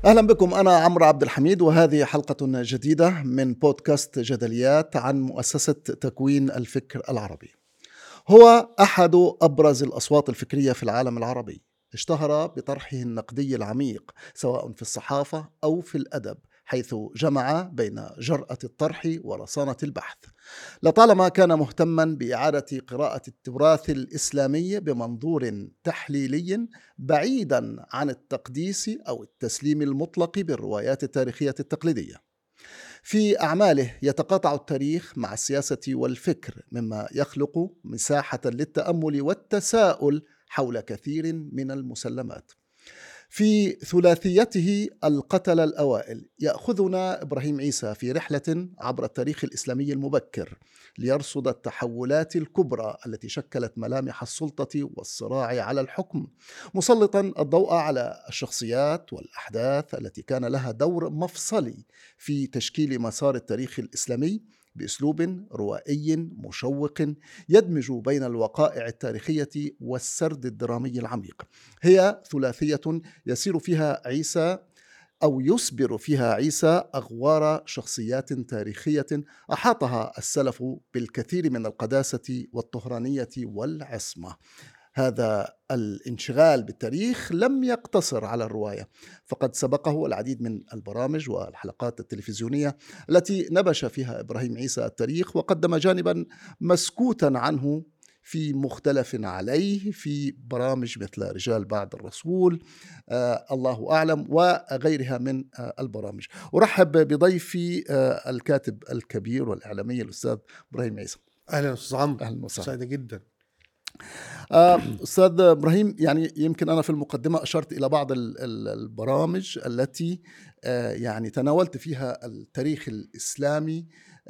اهلا بكم انا عمرو عبد الحميد وهذه حلقه جديده من بودكاست جدليات عن مؤسسه تكوين الفكر العربي. هو احد ابرز الاصوات الفكريه في العالم العربي. اشتهر بطرحه النقدي العميق سواء في الصحافه او في الادب حيث جمع بين جرأة الطرح ورصانة البحث. لطالما كان مهتما بإعادة قراءة التراث الإسلامي بمنظور تحليلي بعيدا عن التقديس أو التسليم المطلق بالروايات التاريخية التقليدية. في أعماله يتقاطع التاريخ مع السياسة والفكر مما يخلق مساحة للتأمل والتساؤل حول كثير من المسلمات. في ثلاثيته القتلة الأوائل يأخذنا إبراهيم عيسى في رحلة عبر التاريخ الإسلامي المبكر ليرصد التحولات الكبرى التي شكلت ملامح السلطة والصراع على الحكم مسلطا الضوء على الشخصيات والأحداث التي كان لها دور مفصلي في تشكيل مسار التاريخ الإسلامي باسلوب روائي مشوق يدمج بين الوقائع التاريخيه والسرد الدرامي العميق. هي ثلاثيه يسير فيها عيسى أو يسبر فيها عيسى أغوار شخصيات تاريخية أحاطها السلف بالكثير من القداسة والطهرانية والعصمة. هذا الانشغال بالتاريخ لم يقتصر على الروايه فقد سبقه العديد من البرامج والحلقات التلفزيونيه التي نبش فيها ابراهيم عيسى التاريخ وقدم جانبا مسكوتا عنه في مختلف عليه في برامج مثل رجال بعد الرسول آه الله اعلم وغيرها من آه البرامج. ارحب بضيفي آه الكاتب الكبير والاعلامي الاستاذ ابراهيم عيسى. اهلا استاذ عمرو اهلا وسهلا سعيده جدا آه، استاذ ابراهيم يعني يمكن انا في المقدمه اشرت الى بعض البرامج التي آه، يعني تناولت فيها التاريخ الاسلامي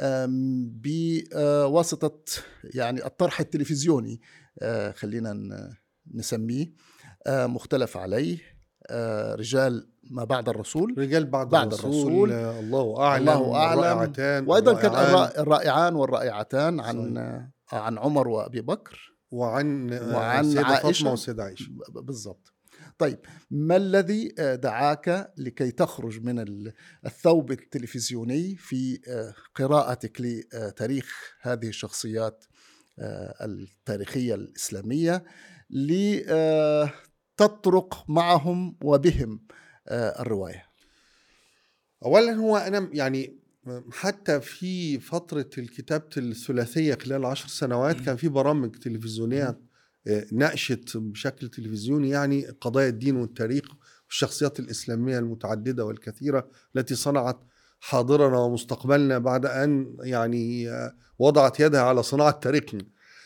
بواسطه يعني الطرح التلفزيوني آه، خلينا نسميه مختلف عليه رجال ما بعد الرسول رجال بعد, بعد الرسول, الرسول الله اعلم الله اعلم وايضا كان الرائعان والرائعتان عن عن عمر وابي بكر وعن وعن سيدة عائشة فاطمة وسيدة عائشة بالضبط طيب ما الذي دعاك لكي تخرج من الثوب التلفزيوني في قراءتك لتاريخ هذه الشخصيات التاريخية الإسلامية لتطرق معهم وبهم الرواية أولا هو أنا يعني حتى في فترة الكتابة الثلاثية خلال عشر سنوات كان في برامج تلفزيونية آه، ناقشت بشكل تلفزيوني يعني قضايا الدين والتاريخ والشخصيات الإسلامية المتعددة والكثيرة التي صنعت حاضرنا ومستقبلنا بعد أن يعني آه، وضعت يدها على صناعة تاريخنا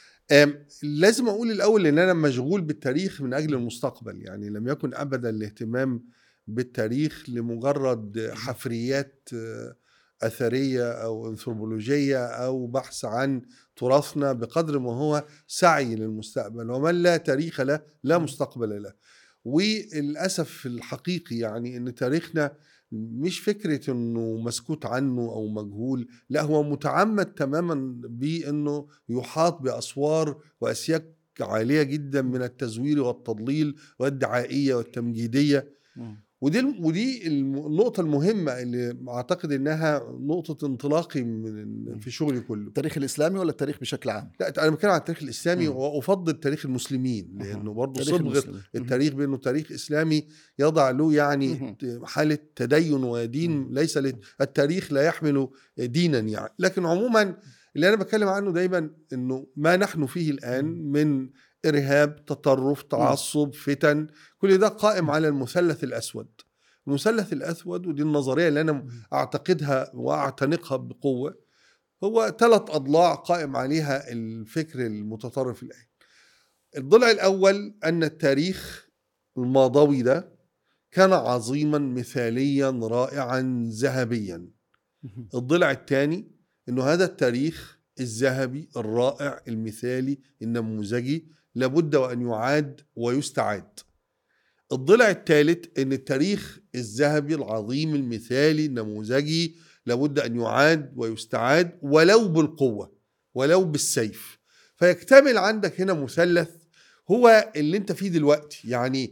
لازم أقول الأول أن أنا مشغول بالتاريخ من أجل المستقبل يعني لم يكن أبدا الاهتمام بالتاريخ لمجرد حفريات آه، اثريه او انثروبولوجيه او بحث عن تراثنا بقدر ما هو سعي للمستقبل ومن لا تاريخ له لا مستقبل له وللاسف الحقيقي يعني ان تاريخنا مش فكره انه مسكوت عنه او مجهول لا هو متعمد تماما بانه يحاط باسوار واسياك عاليه جدا من التزوير والتضليل والدعائيه والتمجيديه ودي ودي النقطه المهمه اللي اعتقد انها نقطه انطلاقي من في شغلي كله التاريخ الاسلامي ولا التاريخ بشكل عام لا انا بتكلم عن التاريخ الاسلامي وافضل تاريخ المسلمين لانه برضه صبغه التاريخ بانه تاريخ اسلامي يضع له يعني حاله تدين ودين ليس التاريخ لا يحمل دينا يعني لكن عموما اللي انا بتكلم عنه دايما انه ما نحن فيه الان من ارهاب تطرف تعصب فتن كل ده قائم على المثلث الاسود المثلث الاسود ودي النظريه اللي انا اعتقدها واعتنقها بقوه هو ثلاث اضلاع قائم عليها الفكر المتطرف الان الضلع الاول ان التاريخ الماضوي ده كان عظيما مثاليا رائعا ذهبيا الضلع الثاني انه هذا التاريخ الذهبي الرائع المثالي النموذجي لابد وأن يعاد ويستعاد الضلع الثالث أن التاريخ الذهبي العظيم المثالي النموذجي لابد أن يعاد ويستعاد ولو بالقوة ولو بالسيف فيكتمل عندك هنا مثلث هو اللي انت فيه دلوقتي يعني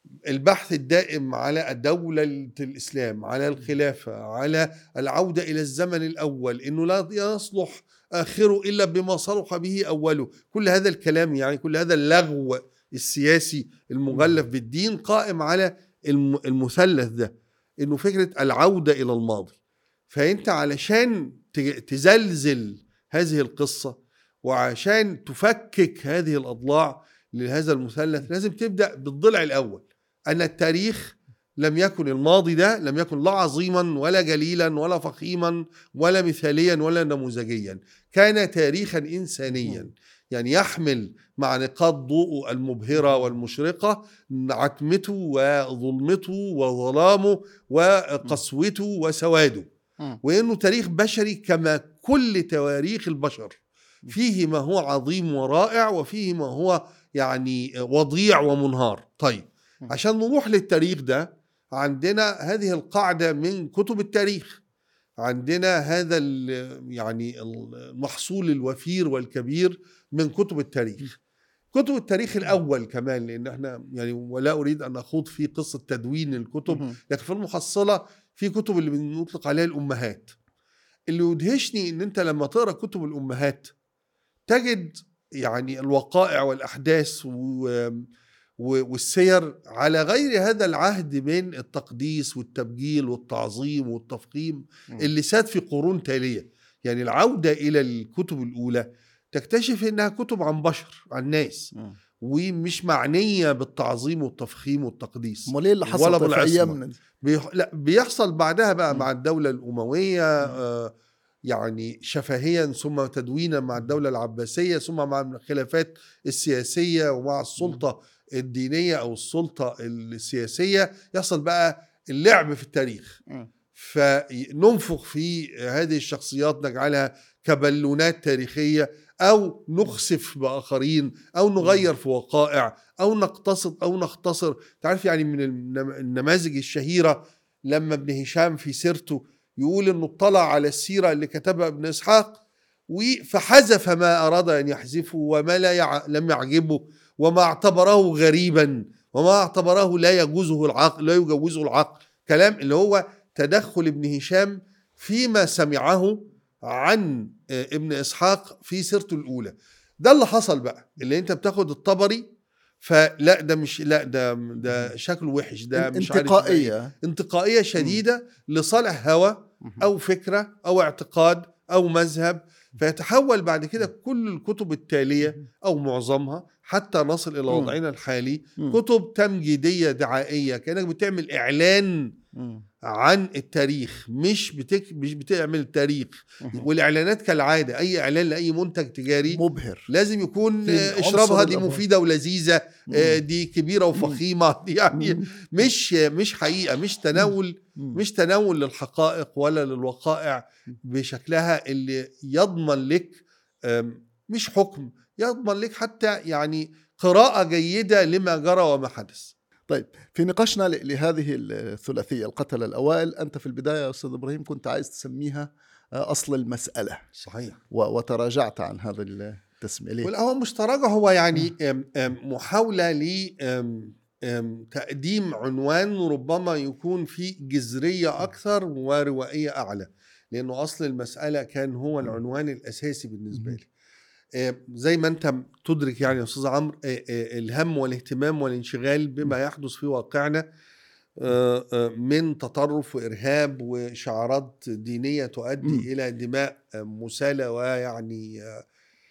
البحث الدائم على دولة الإسلام على الخلافة على العودة إلى الزمن الأول إنه لا يصلح آخره إلا بما صلح به أوله كل هذا الكلام يعني كل هذا اللغو السياسي المغلف بالدين قائم على الم- المثلث ده إنه فكرة العودة إلى الماضي فأنت علشان ت- تزلزل هذه القصة وعشان تفكك هذه الأضلاع لهذا المثلث لازم تبدأ بالضلع الأول أن التاريخ لم يكن الماضي ده لم يكن لا عظيما ولا جليلا ولا فخيما ولا مثاليا ولا نموذجيا كان تاريخا إنسانيا يعني يحمل مع نقاط ضوءه المبهرة والمشرقة عتمته وظلمته وظلامه وقسوته وسواده مم. وانه تاريخ بشري كما كل تواريخ البشر فيه ما هو عظيم ورائع وفيه ما هو يعني وضيع ومنهار طيب م. عشان نروح للتاريخ ده عندنا هذه القاعدة من كتب التاريخ عندنا هذا ال- يعني المحصول الوفير والكبير من كتب التاريخ كتب التاريخ الأول كمان لأن احنا يعني ولا أريد أن أخوض في قصة تدوين الكتب مهم. لكن في المحصلة في كتب اللي بنطلق عليها الأمهات اللي يدهشني إن أنت لما تقرأ كتب الأمهات تجد يعني الوقائع والأحداث و... و- والسير على غير هذا العهد من التقديس والتبجيل والتعظيم والتفخيم مم. اللي ساد في قرون تالية يعني العودة إلى الكتب الأولى تكتشف إنها كتب عن بشر عن ناس مم. ومش معنية بالتعظيم والتفخيم والتقديس امال ايه اللي حصل ولا طيب في بالعصمة. ايامنا دي؟ بيح... لا بيحصل بعدها بقى مم. مع الدولة الأموية مم. آه يعني شفهيا ثم تدوينا مع الدولة العباسية ثم مع الخلافات السياسية ومع السلطة الدينية أو السلطة السياسية يحصل بقى اللعب في التاريخ مم. فننفخ في هذه الشخصيات نجعلها كبالونات تاريخية أو نخسف بآخرين أو نغير في وقائع أو نقتصد أو نختصر تعرف يعني من النم- النماذج الشهيرة لما ابن هشام في سيرته يقول انه اطلع على السيره اللي كتبها ابن اسحاق و- فحذف ما اراد ان يحذفه وما لا يع... لم يعجبه وما اعتبره غريبا وما اعتبره لا يجوزه العقل لا يجوزه العقل كلام اللي هو تدخل ابن هشام فيما سمعه عن آه، ابن اسحاق في سيرته الاولى ده اللي حصل بقى اللي انت بتاخد الطبري فلا ده مش لا ده ده شكله وحش ده مش عارف ده إيه. انتقائيه انتقائيه شديده لصالح هوى مهم. او فكره او اعتقاد او مذهب فيتحول بعد كده كل الكتب التاليه او معظمها حتى نصل الى مم. وضعنا الحالي مم. كتب تمجيديه دعائيه كانك بتعمل اعلان مم. عن التاريخ مش بتك... مش بتعمل تاريخ مهم. والاعلانات كالعاده اي اعلان لاي منتج تجاري مبهر لازم يكون في آه، عنصر اشربها دي الأبواب. مفيده ولذيذه آه، مم. دي كبيره وفخيمه دي يعني مم. مش مش حقيقه مش تناول مم. مش تناول للحقائق ولا للوقائع بشكلها اللي يضمن لك آم، مش حكم يضمن لك حتى يعني قراءة جيدة لما جرى وما حدث طيب في نقاشنا ل- لهذه الثلاثيه القتله الاوائل انت في البدايه يا استاذ ابراهيم كنت عايز تسميها آه، اصل المساله صحيح و- وتراجعت عن هذا التسميه ليه؟ هو مش تراجع هو يعني آم، آم، محاولة ل آم، آم، تقديم عنوان ربما يكون فيه جذرية أكثر وروائية أعلى لأنه أصل المسألة كان هو العنوان الأساسي بالنسبة لي آه، زي ما أنت تدرك يعني يا أستاذ عمرو آه، آه، الهم والاهتمام والانشغال بما يحدث في واقعنا آه، آه، من تطرف وإرهاب وشعارات دينية مم. تؤدي إلى دماء آه، مسالة ويعني آه،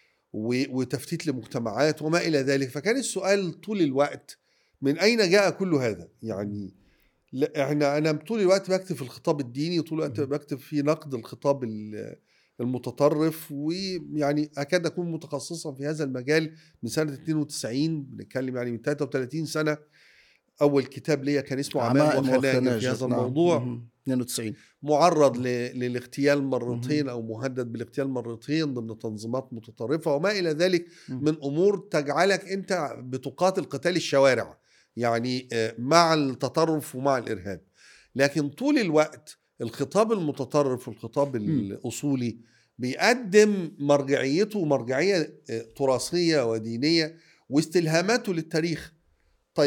و- وتفتيت لمجتمعات وما الى ذلك فكان السؤال طول الوقت من اين جاء كل هذا يعني لا احنا انا طول الوقت بكتب في الخطاب الديني وطول الوقت بكتب في نقد الخطاب ال- المتطرف ويعني اكاد اكون متخصصا في هذا المجال من سنه 92 بنتكلم يعني من 33 سنه اول كتاب ليا كان اسمه عمائم عمائم وخناجر في وخناجر، هذا نعم. الموضوع مهم. 92 معرض ل- للاغتيال مرتين او مهدد بالاغتيال مرتين ضمن تنظيمات متطرفه وما الى ذلك مم. من امور تجعلك انت بتقاتل قتال الشوارع يعني آه، مع التطرف ومع الارهاب لكن طول الوقت الخطاب المتطرف والخطاب الاصولي بيقدم مرجعيته مرجعيه آه، تراثيه ودينيه واستلهاماته للتاريخ طيب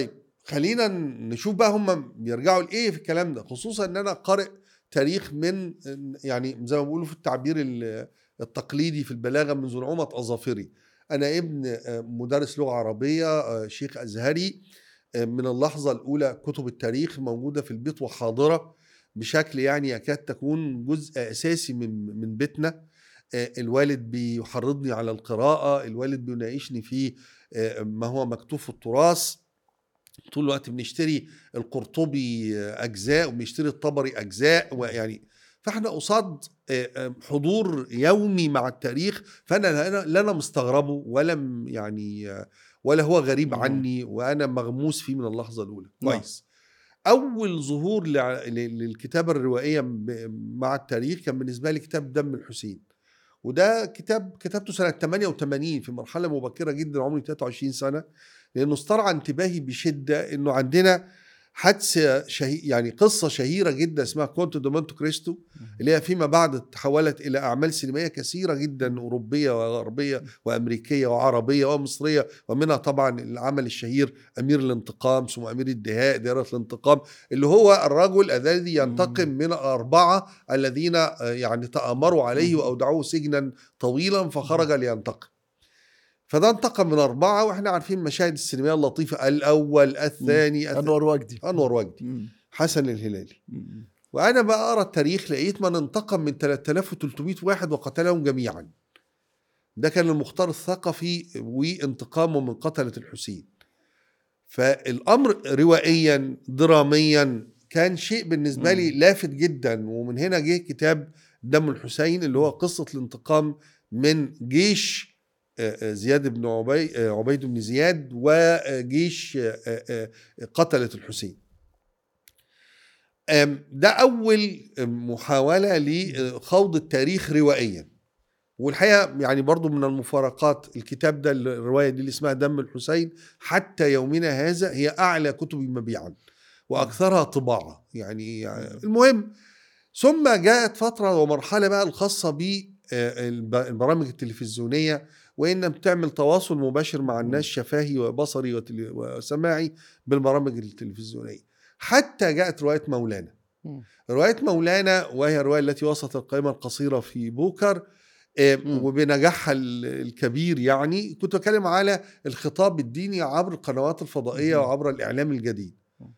خلينا نشوف بقى هم بيرجعوا لايه في الكلام ده خصوصا ان انا قارئ تاريخ من يعني زي ما بيقولوا في التعبير ال- التقليدي في البلاغه من نعومه اظافري انا ابن آه، مدرس لغه عربيه آه، شيخ ازهري آه، من اللحظه الاولى كتب التاريخ موجوده في البيت وحاضره بشكل يعني يكاد تكون جزء اساسي من من بيتنا آه، الوالد بيحرضني على القراءه الوالد بيناقشني في آه، ما هو مكتوب في التراث طول الوقت بنشتري القرطبي اجزاء وبنشتري الطبري اجزاء ويعني فاحنا قصاد آه، آه، حضور يومي مع التاريخ فانا لا أنا- لا انا مستغربه ولا م- يعني آه، ولا هو غريب مم. عني وانا مغموس فيه من اللحظه الاولى نعم. كويس اول ظهور لع- ل- للكتابه الروائيه ب- مع التاريخ كان بالنسبه لي كتاب دم الحسين وده كتاب كتبته سنه 88 في مرحله مبكره جدا عمري 23 سنه لانه استرعى انتباهي بشده انه عندنا حادثه شهي يعني قصه شهيره جدا اسمها كونتو دو مونتو كريستو اللي هي فيما بعد تحولت الى اعمال سينمائيه كثيره جدا اوروبيه وغربيه وامريكيه وعربيه ومصريه ومنها طبعا العمل الشهير امير الانتقام ثم امير الدهاء دائره الانتقام اللي هو الرجل الذي ينتقم من الاربعه الذين آه، يعني تامروا عليه مم. واودعوه سجنا طويلا فخرج لينتقم فده انتقم من أربعة وإحنا عارفين مشاهد السينمائية اللطيفة الأول الثاني الث- انور وجدي أنور وجدي مم. حسن الهلالي مم. وأنا بقى أقرأ التاريخ لقيت من انتقم من 3300 واحد وقتلهم جميعا ده كان المختار الثقفي وانتقامه من قتلة الحسين فالأمر روائيا دراميا كان شيء بالنسبة لي مم. لافت جدا ومن هنا جه كتاب دم الحسين اللي هو قصة الانتقام من جيش آه، آه، زياد بن عبي آه، عبيد بن زياد وجيش آه، آه، آه، قتلة الحسين آم، ده أول محاولة لخوض التاريخ روائيا والحقيقة يعني برضو من المفارقات الكتاب ده الرواية دي اللي اسمها دم الحسين حتى يومنا هذا هي أعلى كتب مبيعا وأكثرها طباعة يعني المهم ثم جاءت فترة ومرحلة بقى الخاصة بالبرامج التلفزيونية وإن بتعمل تواصل مباشر مع الناس شفاهي وبصري وتل- وسماعي بالبرامج التلفزيونية حتى جاءت رواية مولانا مم. رواية مولانا وهي الرواية التي وصلت القائمة القصيرة في بوكر آه، مم. وبنجاحها ال- الكبير يعني كنت بتكلم على الخطاب الديني عبر القنوات الفضائية مم. وعبر الإعلام الجديد مم.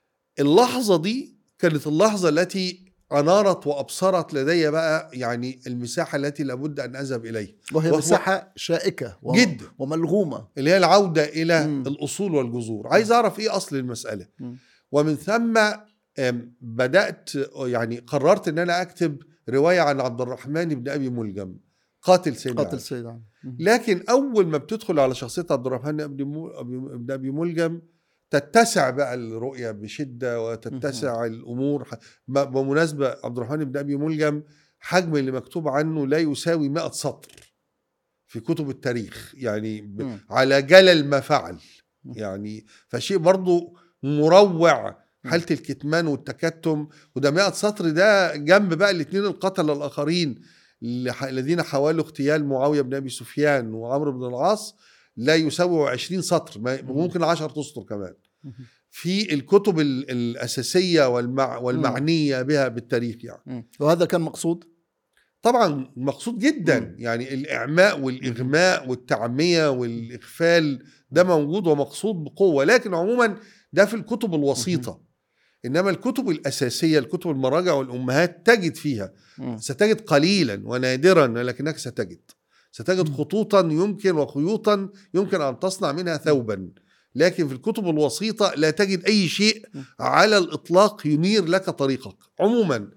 اللحظة دي كانت اللحظة التي أنارت وأبصرت لدي بقى يعني المساحة التي لابد أن أذهب إليها وهي وهو- مساحه شائكه و- جدا وملغومه اللي هي العودة إلى مم. الأصول والجذور عايز أعرف إيه أصل المسألة مم. ومن ثم آم، بدأت يعني قررت أن أنا أكتب رواية عن عبد الرحمن بن أبي ملجم قاتل سيدنا قاتل علي. سيد علي مم. لكن أول ما بتدخل على شخصية عبد الرحمن بن مو- أبي- بن أبي ملجم تتسع بقى الرؤية بشدة وتتسع الأمور ح- ب- بمناسبة عبد الرحمن بن أبي ملجم حجم اللي مكتوب عنه لا يساوي 100 سطر في كتب التاريخ يعني ب... مم. على جلل ما فعل مم. يعني فشيء برضو مروع حالة الكتمان والتكتم وده 100 سطر ده جنب بقى الاثنين القتلة الآخرين اللي ح- الذين حاولوا اغتيال معاوية بن أبي سفيان وعمرو بن العاص لا يساوي 20 سطر ما- مم. ممكن 10 اسطر كمان مم. في الكتب ال- الأساسية والمع والمعنية بها بالتاريخ يعني مم. وهذا كان مقصود طبعا مقصود جدا مم. يعني الإعماء والإغماء والتعمية والإغفال ده موجود ومقصود بقوة لكن عموما ده في الكتب الوسيطة إنما الكتب الأساسية الكتب المراجع والأمهات تجد فيها مم. ستجد قليلا ونادرا لكنك ستجد ستجد مم. خطوطا يمكن وخيوطا يمكن أن تصنع منها ثوبا لكن في الكتب الوسيطة لا تجد أي شيء مم. على الإطلاق ينير لك طريقك عموما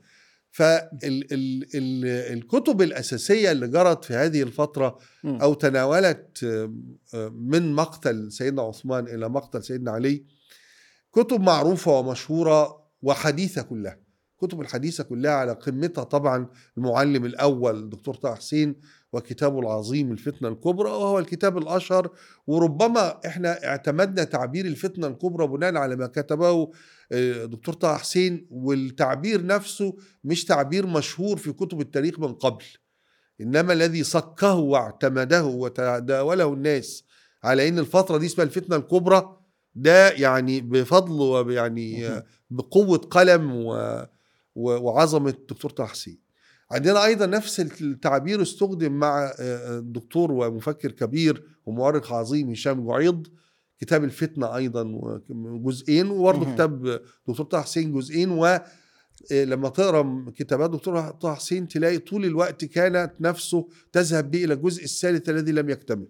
فالكتب الأساسية اللي جرت في هذه الفترة مم. أو تناولت آم، آم، من مقتل سيدنا عثمان إلى مقتل سيدنا علي كتب معروفة ومشهورة وحديثة كلها كتب الحديثة كلها على قمتها طبعا المعلم الأول الدكتور طه حسين وكتابه العظيم الفتنة الكبرى وهو الكتاب الأشهر وربما احنا اعتمدنا تعبير الفتنة الكبرى بناء على ما كتبه آه، دكتور طه حسين والتعبير نفسه مش تعبير مشهور في كتب التاريخ من قبل إنما الذي صكه واعتمده وتداوله الناس على إن الفترة دي اسمها الفتنة الكبرى ده يعني بفضل ويعني مهم. بقوه قلم و و- وعظمه الدكتور طه حسين عندنا ايضا نفس التعبير استخدم مع آه، الدكتور ومفكر كبير ومؤرخ عظيم هشام جعيض كتاب الفتنه ايضا جزئين وبرضه مهم. كتاب دكتور طه حسين جزئين و آه، لما تقرا كتابات دكتور طه حسين تلاقي طول الوقت كانت نفسه تذهب به الى الجزء الثالث الذي لم يكتمل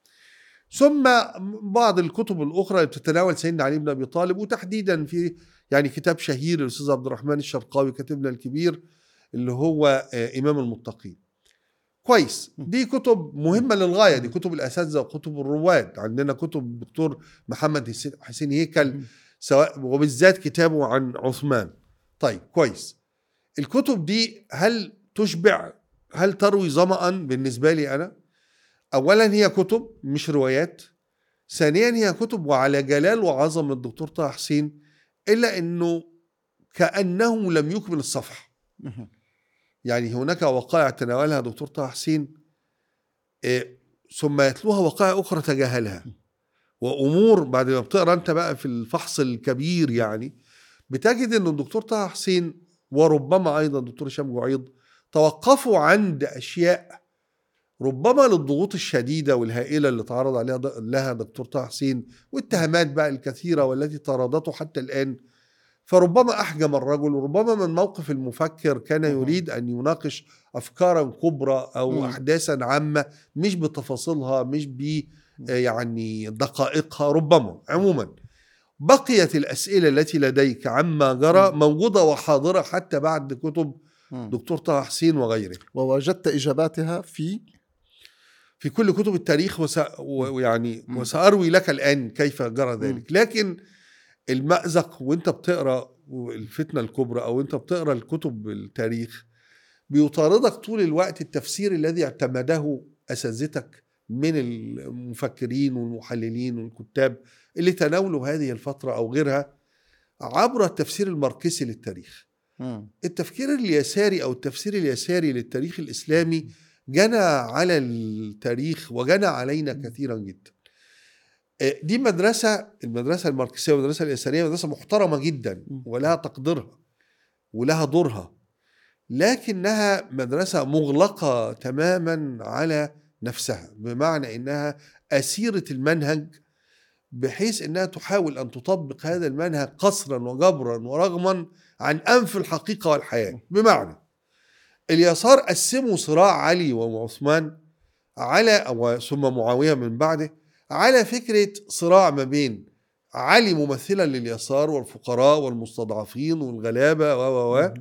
ثم بعض الكتب الاخرى اللي بتتناول سيدنا علي بن ابي طالب وتحديدا في يعني كتاب شهير الاستاذ عبد الرحمن الشرقاوي كاتبنا الكبير اللي هو آه، امام المتقين كويس دي كتب مهمه للغايه دي كتب الاساتذه وكتب الرواد عندنا كتب الدكتور محمد حسين- حسين هيكل سواء وبالذات كتابه عن عثمان طيب كويس الكتب دي هل تشبع هل تروي ظمأ بالنسبة لي أنا أولا هي كتب مش روايات ثانيا هي كتب وعلى جلال وعظمة الدكتور طه حسين إلا أنه كأنه لم يكمل الصفحة مهم. يعني هناك وقائع تناولها دكتور طه حسين إيه، ثم يتلوها وقائع أخرى تجاهلها وأمور بعد ما بتقرأ أنت بقى في الفحص الكبير يعني بتجد أن الدكتور طه حسين وربما أيضا الدكتور هشام جعيض توقفوا عند أشياء ربما للضغوط الشديدة والهائلة اللي تعرض عليها د- لها دكتور طه حسين والاتهامات بقى الكثيرة والتي طاردته حتى الآن فربما أحجم الرجل وربما من موقف المفكر كان مهم. يريد أن يناقش أفكارا كبرى أو مم. أحداثا عامة مش بتفاصيلها مش ب آه، يعني دقائقها ربما عموما بقيت الأسئلة التي لديك عما جرى مم. موجودة وحاضرة حتى بعد كتب مم. دكتور طه حسين وغيره ووجدت اجاباتها في في كل كتب التاريخ وس... و- ويعني مم. وسأروي لك الآن كيف جرى ذلك لكن المأزق وانت بتقرأ الفتنة الكبرى أو انت بتقرأ الكتب التاريخ بيطاردك طول الوقت التفسير الذي اعتمده أساتذتك من المفكرين والمحللين والكتاب اللي تناولوا هذه الفترة أو غيرها عبر التفسير الماركسي للتاريخ مم. التفكير اليساري او التفسير اليساري للتاريخ الاسلامي جنى على التاريخ وجنى علينا كثيرا جدا. آه، دي مدرسه المدرسه الماركسيه والمدرسه اليساريه مدرسه محترمه جدا ولها تقديرها ولها دورها لكنها مدرسه مغلقه تماما على نفسها بمعنى انها اسيره المنهج بحيث انها تحاول ان تطبق هذا المنهج قصرا وجبرا ورغما عن انف الحقيقه والحياه بمعنى اليسار قسموا صراع علي وعثمان على أو ثم معاويه من بعده على فكره صراع ما بين علي ممثلا لليسار والفقراء والمستضعفين والغلابه و و و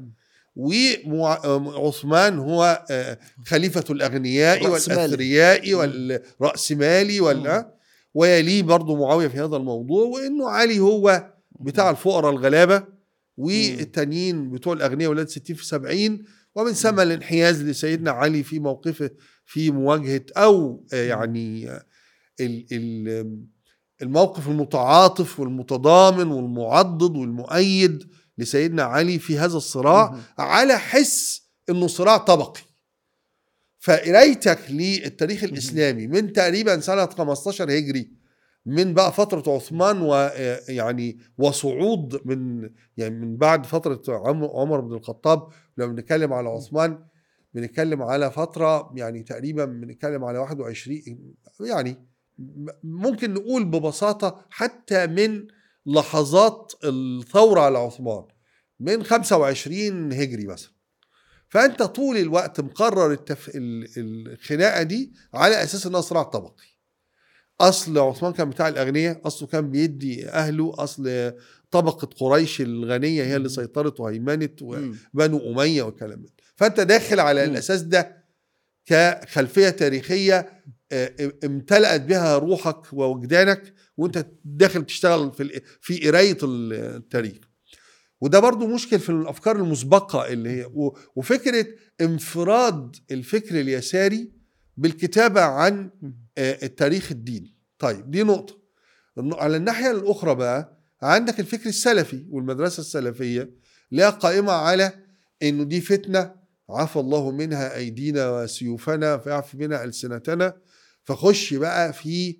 وعثمان هو آه، خليفة الأغنياء رأسمالي. والأثرياء مم. والرأسمالي وال مم. ويليه برضه معاوية في هذا الموضوع وإنه علي هو بتاع الفقراء الغلابة والتانيين بتوع الأغنياء ولاد 60 في 70 ومن ثم الانحياز لسيدنا علي في موقفه في مواجهة أو آه، يعني آه، ال- ال- الموقف المتعاطف والمتضامن والمعضد والمؤيد لسيدنا علي في هذا الصراع مم. على حس انه صراع طبقي فقرايتك للتاريخ الاسلامي من تقريبا سنه 15 هجري من بقى فتره عثمان ويعني وصعود من يعني من بعد فتره عم- عمر بن الخطاب لما بنتكلم على عثمان بنتكلم على فتره يعني تقريبا بنتكلم على 21 يعني ممكن نقول ببساطه حتى من لحظات الثوره على عثمان من 25 هجري مثلا فانت طول الوقت مقرر التف... ال- الخناقه دي على اساس انها صراع طبقي اصل عثمان كان بتاع الاغنياء اصله كان بيدي اهله اصل طبقه قريش الغنيه هي اللي سيطرت وهيمنت مم. وبنو اميه والكلام ده فانت داخل على مم. الاساس ده كخلفيه تاريخيه آه، امتلأت بها روحك ووجدانك وانت داخل تشتغل في ال- في قرايه التاريخ وده برضو مشكل في الافكار المسبقه اللي هي و- وفكره انفراد الفكر اليساري بالكتابه عن آه، التاريخ الديني طيب دي نقطه الن- على الناحيه الاخرى بقى عندك الفكر السلفي والمدرسه السلفيه اللي هي قائمه على انه دي فتنه عفى الله منها ايدينا وسيوفنا فيعفي منها السنتنا فخش بقى في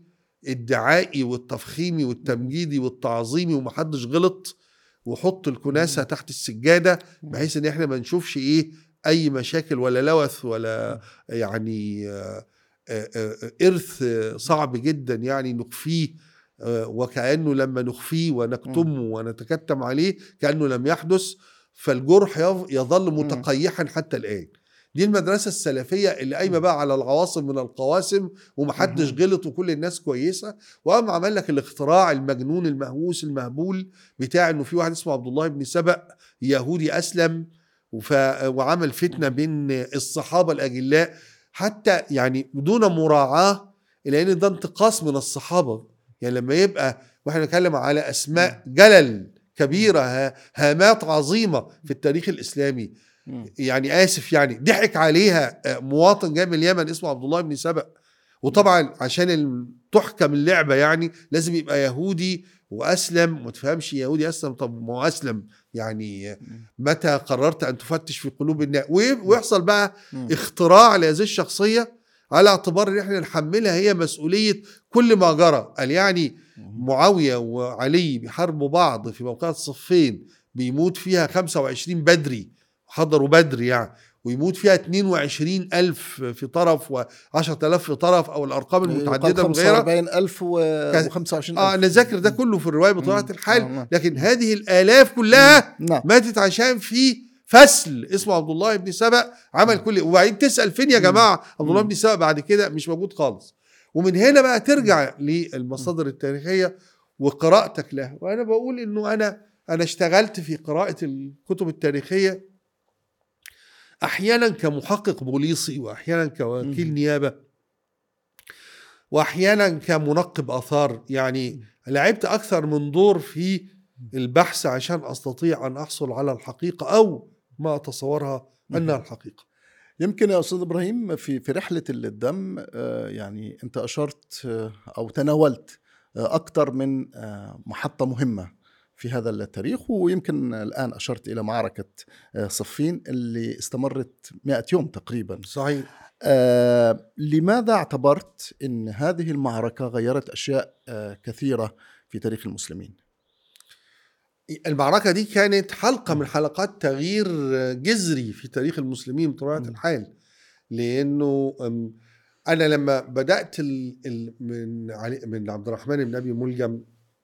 الدعائي والتفخيمي والتمجيدي والتعظيمي ومحدش غلط وحط الكناسه تحت السجاده بحيث ان احنا ما نشوفش ايه اي مشاكل ولا لوث ولا يعني آه، آه، آه، ارث صعب جدا يعني نخفيه آه، وكانه لما نخفيه ونكتمه ونتكتم عليه كانه لم يحدث فالجرح يظ- يظل متقيحا حتى الان دي المدرسه السلفيه اللي قايمه بقى على العواصم من القواسم ومحدش مم. غلط وكل الناس كويسه وقام عمل لك الاختراع المجنون المهووس المهبول بتاع انه في واحد اسمه عبد الله بن سبأ يهودي اسلم وف... وعمل فتنه بين الصحابه الاجلاء حتى يعني بدون مراعاه لان ده انتقاص من الصحابه يعني لما يبقى واحنا نتكلم على اسماء جلل كبيره ها- هامات عظيمه في التاريخ الاسلامي مم. يعني اسف يعني ضحك عليها آه، مواطن جاي من اليمن اسمه عبد الله بن سبأ وطبعا عشان ال- تحكم اللعبه يعني لازم يبقى يهودي واسلم ما تفهمش يهودي اسلم طب ما هو اسلم يعني متى قررت ان تفتش في قلوب الناس وي- ويحصل بقى مم. اختراع لهذه الشخصيه على اعتبار ان احنا نحملها هي مسؤوليه كل ما جرى قال يعني معاويه وعلي بيحاربوا بعض في موقعة الصفين بيموت فيها 25 بدري حضروا بدر يعني ويموت فيها 22 ألف في طرف و10 ألاف في طرف أو الأرقام المتعددة من غيرها 45000 و كذا. 25000 اه انا ذاكر ده كله في الروايه بطبيعه مم. آه، الحال نعم. لكن هذه الالاف كلها نعم ماتت عشان في فسل اسمه عبد الله بن سبأ عمل كل وبعدين تسال فين يا مم. جماعه عبد الله مم. بن سبأ بعد كده مش موجود خالص ومن هنا بقى ترجع للمصادر التاريخيه وقراءتك له وانا بقول انه انا انا اشتغلت في قراءه الكتب التاريخيه احيانا كمحقق بوليسي واحيانا كوكيل مم. نيابه واحيانا كمنقب اثار يعني لعبت اكثر من دور في البحث عشان استطيع ان احصل على الحقيقه او ما اتصورها انها الحقيقه يمكن يا استاذ ابراهيم في في رحله الدم آه، يعني انت اشرت آه، او تناولت آه، اكثر من آه، محطه مهمه في هذا التاريخ ويمكن الان اشرت الى معركه آه، صفين اللي استمرت 100 يوم تقريبا صحيح آه، لماذا اعتبرت ان هذه المعركه غيرت اشياء آه، كثيره في تاريخ المسلمين المعركه دي كانت حلقه من حلقات تغيير جذري في تاريخ المسلمين بطبيعه م. الحال لانه أم، انا لما بدات ال ال من علي من عبد الرحمن بن ابي ملجم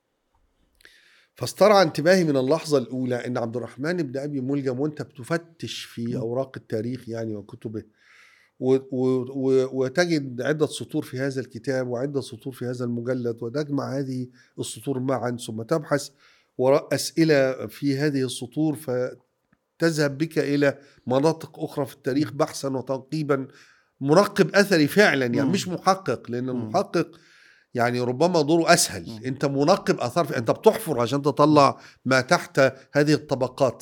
فاسترعى انتباهي من اللحظه الاولى ان عبد الرحمن بن ابي ملجم وانت بتفتش م. في اوراق التاريخ يعني وكتبه و و و وتجد عدة سطور في هذا الكتاب وعدة سطور في هذا المجلد وتجمع هذه السطور معا ثم تبحث وراء أسئلة في هذه السطور فتذهب بك إلى مناطق أخرى في التاريخ بحثا وتنقيبا منقب أثري فعلا يعني مم. مش محقق لأن مم. المحقق يعني ربما دوره أسهل مم. أنت منقب أثار في أنت بتحفر عشان تطلع ما تحت هذه الطبقات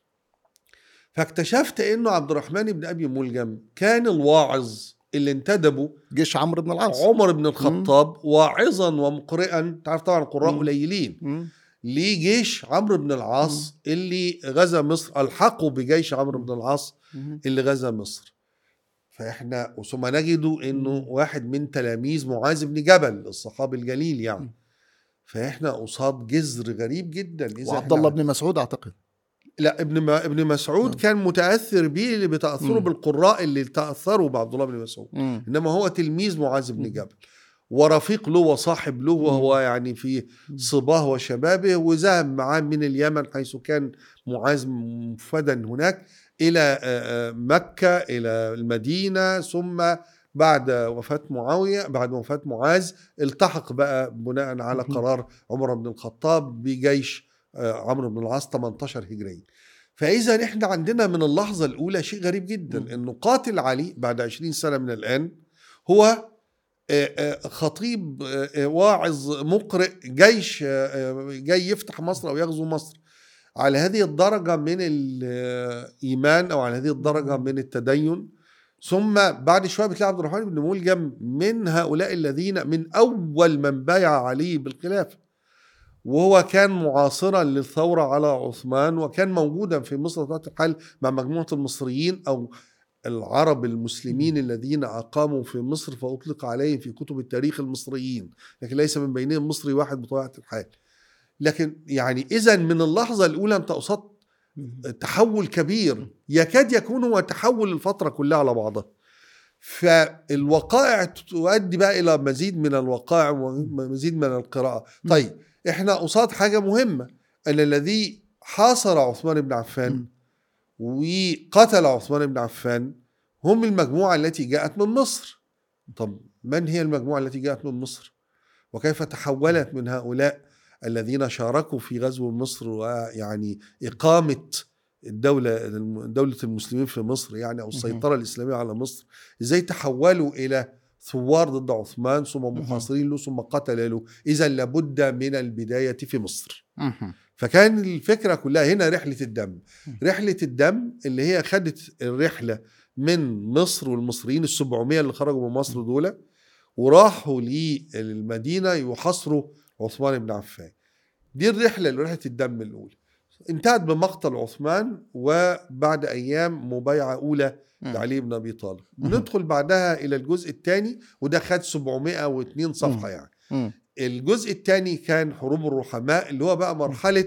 فاكتشفت انه عبد الرحمن بن ابي ملجم كان الواعظ اللي انتدبوا جيش عمرو بن العاص عمر بن الخطاب واعظا ومقرئا تعرف طبعا القراء مم. قليلين مم. ليه جيش عمرو بن العاص اللي غزا مصر الحقوا بجيش عمرو بن العاص مم. اللي غزا مصر فاحنا ثم نجد انه مم. واحد من تلاميذ معاذ بن جبل الصحابي الجليل مم. يعني فاحنا قصاد جذر غريب جدا اذا وعبد إحنا الله بن مسعود اعتقد لا ابن ما ابن مسعود نعم. كان متاثر بيه اللي بتاثره مم. بالقراء اللي تاثروا بعبد الله بن مسعود مم. انما هو تلميذ معاذ بن مم. جبل ورفيق له وصاحب له وهو يعني في مم. صباه وشبابه وذهب معاه من اليمن حيث كان معاذ مفدا هناك الى آه، آه، مكه الى المدينه ثم بعد وفاه معاويه بعد وفاه معاذ التحق بقى بناء على مم. قرار عمر بن الخطاب بجيش آه، عمرو بن العاص 18 هجري فاذا احنا عندنا من اللحظه الاولى شيء غريب جدا مم. انه قاتل علي بعد 20 سنه من الان هو آه، آه، خطيب آه، آه، واعظ مقرئ جيش آه، آه، جاي يفتح مصر او يغزو مصر على هذه الدرجه من الايمان او على هذه الدرجه من التدين ثم بعد شويه بتلاقي عبد الرحمن بن ملجم من هؤلاء الذين من اول من بايع علي بالخلافه وهو كان معاصرا للثوره على عثمان وكان موجودا في مصر في وقت الحال مع مجموعه المصريين او العرب المسلمين الذين أقاموا في مصر فأطلق عليهم في كتب التاريخ المصريين لكن ليس من بينهم مصري واحد بطبيعة الحال لكن يعني إذا من اللحظة الأولى أنت قصدت تحول كبير يكاد يكون هو تحول الفترة كلها على بعضها فالوقائع تؤدي بقى إلى مزيد من الوقائع ومزيد من القراءة طيب احنا قصاد حاجة مهمة أن الذي حاصر عثمان بن عفان م. وقتل عثمان بن عفان هم المجموعة التي جاءت من مصر طب من هي المجموعة التي جاءت من مصر وكيف تحولت من هؤلاء الذين شاركوا في غزو مصر ويعني إقامة الدولة دولة المسلمين في مصر يعني أو السيطرة الإسلامية على مصر إزاي تحولوا إلى ثوار ضد عثمان ثم محاصرين له ثم قتل له إذا لابد من البداية في مصر مهم. فكان الفكره كلها هنا رحله الدم رحله الدم اللي هي خدت الرحله من مصر والمصريين السبعمية اللي خرجوا من مصر دول وراحوا للمدينه يحاصروا عثمان بن عفان دي الرحله اللي رحله الدم الاولى انتهت بمقتل عثمان وبعد ايام مبايعه اولى مم. لعلي بن ابي طالب مم. ندخل بعدها الى الجزء الثاني وده خد 702 صفحه مم. يعني مم. الجزء الثاني كان حروب الرحماء اللي هو بقى مرحلة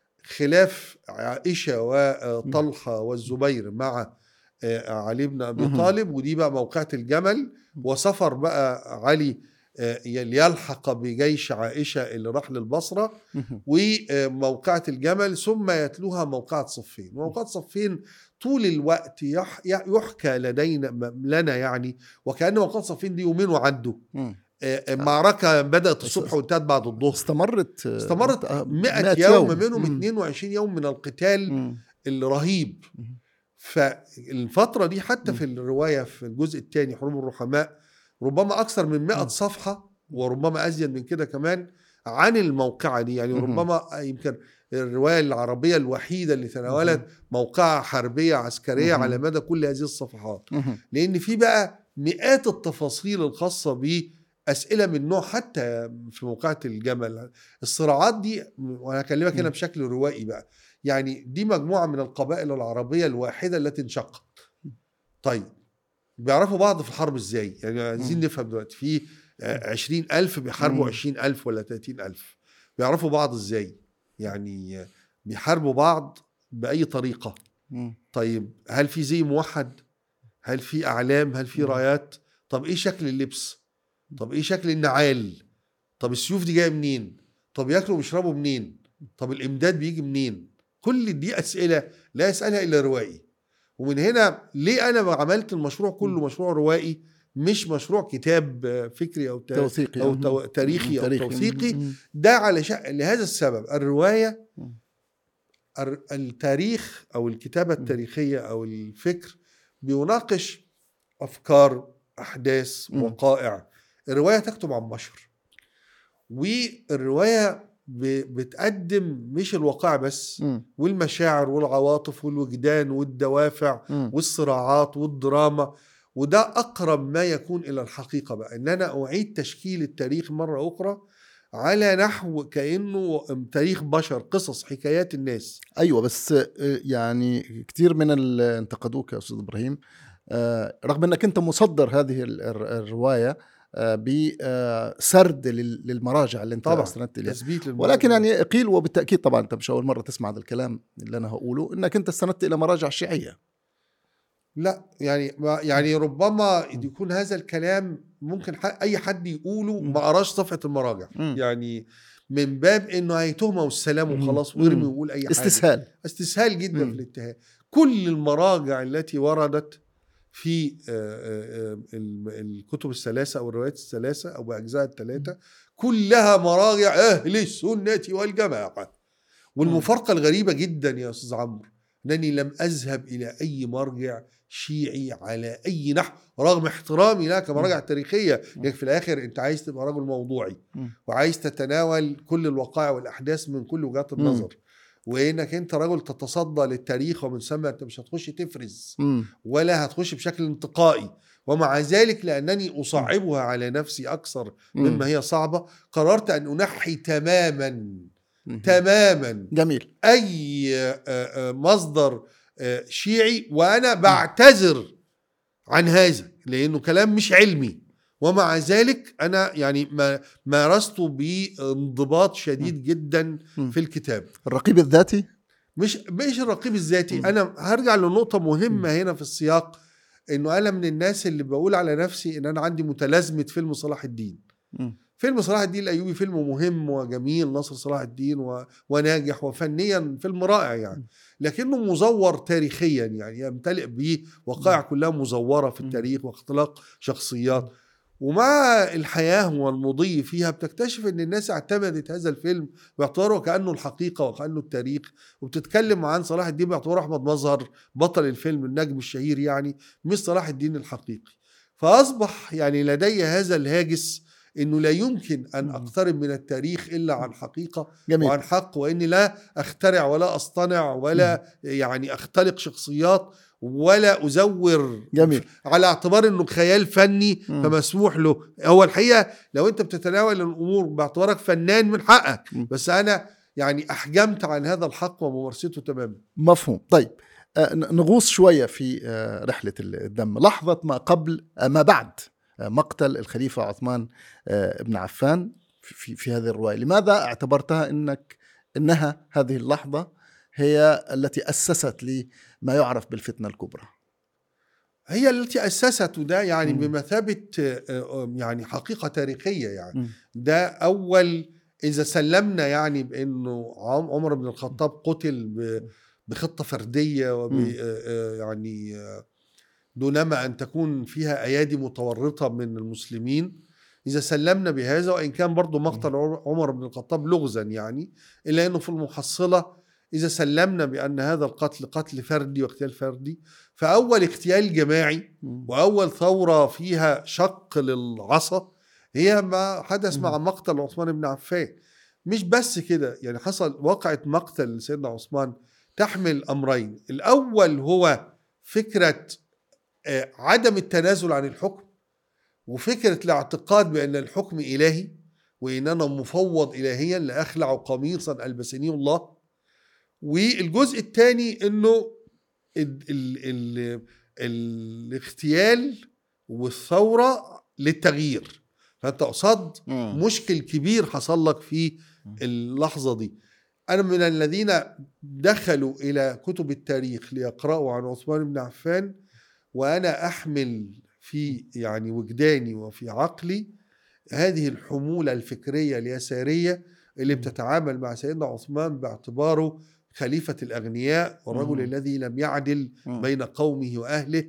خلاف عائشة وطلحة والزبير مع آه، علي بن أبي مهم. طالب ودي بقى موقعة الجمل وسفر بقى علي آه، ليلحق بجيش عائشة اللي راح للبصرة مهم. وموقعة الجمل ثم يتلوها موقعة صفين موقعة صفين طول الوقت يح- يحكى لدينا لنا يعني وكأن موقعة صفين دي يومين وعدوا مم. آه، المعركة بدأت بس- الصبح وانتهت بعد الظهر استمرت استمرت آه، 100 مئة يوم منهم مم. 22 يوم من القتال مم. الرهيب مم. فالفترة دي حتى مم. في الرواية في الجزء الثاني حروب الرحماء ربما أكثر من 100 مم. صفحة وربما أزيد من كده كمان عن الموقعة دي يعني مم. ربما يمكن الرواية العربية الوحيدة اللي تناولت موقعة حربية عسكرية مم. على مدى كل هذه الصفحات مهم. لان في بقى مئات التفاصيل الخاصه باسئله من نوع حتى في موقعة الجمل الصراعات دي وانا هكلمك هنا مم. بشكل روائي بقى يعني دي مجموعه من القبائل العربيه الواحده التي انشقت طيب بيعرفوا بعض في الحرب ازاي يعني عايزين مم. نفهم دلوقتي في عشرين ألف بيحاربوا مم. عشرين ألف ولا تلاتين ألف بيعرفوا بعض ازاي يعني بيحاربوا بعض بأي طريقة مم. طيب هل في زي موحد هل في اعلام هل في مم. رايات طب ايه شكل اللبس طب ايه شكل النعال طب السيوف دي جايه منين طب ياكلوا ويشربوا منين طب الامداد بيجي منين كل دي اسئله لا يسالها الا روائي ومن هنا ليه انا عملت المشروع كله مم. مشروع روائي مش مشروع كتاب آه، فكري او تا- توثيقي او مم. تو- تاريخي او تاريخي. توثيقي مم. ده علشان لهذا السبب الروايه مم. الر- التاريخ او الكتابه مم. التاريخيه او الفكر بيناقش افكار احداث مم. وقائع الروايه تكتب عن بشر والروايه ب- بتقدم مش الواقع بس مم. والمشاعر والعواطف والوجدان والدوافع مم. والصراعات والدراما وده اقرب ما يكون الى الحقيقه بقى ان انا اعيد تشكيل التاريخ مره اخرى على نحو كانه تاريخ بشر قصص حكايات الناس ايوه بس آه، يعني كثير من اللي انتقدوك يا استاذ ابراهيم آه، رغم انك انت مصدر هذه ال- الر- الروايه آه، بسرد لل- للمراجع اللي انت طبعا استندت اليها تثبيت للموضوع. ولكن يعني قيل وبالتاكيد طبعا انت مش اول مره تسمع هذا الكلام اللي انا هقوله انك انت استندت الى مراجع شيعيه لا يعني ما يعني ربما يكون هذا الكلام ممكن ح- اي حد يقوله مم. ما قراش صفحه المراجع مم. يعني من باب انه هيتهمه والسلام مم. وخلاص ويرمي مم. ويقول اي حاجه استسهال استسهال جدا مم. في الاتهام كل المراجع التي وردت في آه، آه، آه، ال- الكتب الثلاثة أو الروايات الثلاثة أو أجزاء الثلاثة كلها مراجع أهل السنة والجماعة والمفارقة الغريبة جدا يا أستاذ عمرو أنني لم أذهب إلى أي مرجع شيعي على أي نحو رغم احترامي لها كمراجع تاريخية لكن في الآخر أنت عايز تبقى رجل موضوعي مم. وعايز تتناول كل الوقائع والأحداث من كل وجهات مم. النظر وانك انت رجل تتصدى للتاريخ ومن ثم انت مش هتخش تفرز مم. ولا هتخش بشكل انتقائي ومع ذلك لانني اصعبها على نفسي اكثر مم. مما هي صعبه قررت ان انحي تماما مم. تماما جميل اي آه، آه، مصدر آه، شيعي وانا بعتذر عن هذا لانه كلام مش علمي ومع ذلك انا يعني ما مارسته بانضباط شديد جدا مم. في الكتاب الرقيب الذاتي مش مش الرقيب الذاتي مم. انا هرجع لنقطه مهمه هنا في السياق انه انا من الناس اللي بقول على نفسي ان انا عندي متلازمه فيلم صلاح الدين مم. فيلم صلاح الدين الايوبي فيلم مهم وجميل نصر صلاح الدين و... وناجح وفنيا فيلم رائع يعني لكنه مزور تاريخيا يعني يمتلئ بوقائع كلها مزوره في التاريخ واختلاق شخصيات ومع الحياه والمضي فيها بتكتشف ان الناس اعتمدت هذا الفيلم باعتباره كانه الحقيقه وكانه التاريخ وبتتكلم عن صلاح الدين باعتباره احمد مظهر بطل الفيلم النجم الشهير يعني مش صلاح الدين الحقيقي فاصبح يعني لدي هذا الهاجس انه لا يمكن ان مم. اقترب من التاريخ الا عن حقيقه جميل وعن حق واني لا اخترع ولا اصطنع ولا يعني اختلق شخصيات ولا ازور جميل على اعتبار انه خيال فني مم. فمسموح له هو الحقيقه لو انت بتتناول الامور باعتبارك فنان من حقك مم. بس انا يعني احجمت عن هذا الحق وممارسته تماما مفهوم طيب آه، ن- نغوص شوية في آه، رحلة الدم لحظة ما قبل آه، ما بعد آه، مقتل الخليفة عثمان آه، بن عفان في, في- في هذه الرواية لماذا اعتبرتها انك انها هذه اللحظة هي التي أسست لما يعرف بالفتنة الكبرى هي التي اسسته ده يعني مم. بمثابه آه، آه، يعني حقيقه تاريخيه يعني مم. ده اول اذا سلمنا يعني بانه عم- عمر بن الخطاب قتل ب- بخطه فرديه وب مم. آه، آه، يعني آه، دونما ان تكون فيها ايادي متورطه من المسلمين اذا سلمنا بهذا وان كان برضه مقتل عمر- عمر بن الخطاب لغزا يعني الا انه في المحصله اذا سلمنا بان هذا القتل قتل فردي واغتيال فردي فاول اغتيال جماعي مم. واول ثوره فيها شق للعصا هي ما حدث مم. مع مقتل عثمان بن عفان مش بس كده يعني حصل واقعة مقتل سيدنا عثمان تحمل امرين الاول هو فكره آه، عدم التنازل عن الحكم وفكره الاعتقاد بان الحكم الهي وان انا مفوض الهيا لاخلع قميصا البسني الله والجزء الثاني انه ال ال ال الاغتيال والثوره للتغيير فانت قصاد مم. مشكل كبير حصل لك في اللحظه دي انا من الذين دخلوا الى كتب التاريخ ليقراوا عن عثمان بن عفان وانا احمل في يعني وجداني وفي عقلي هذه الحموله الفكريه اليساريه اللي مم. بتتعامل مع سيدنا عثمان باعتباره خليفه الاغنياء والرجل مم. الذي لم يعدل مم. بين قومه واهله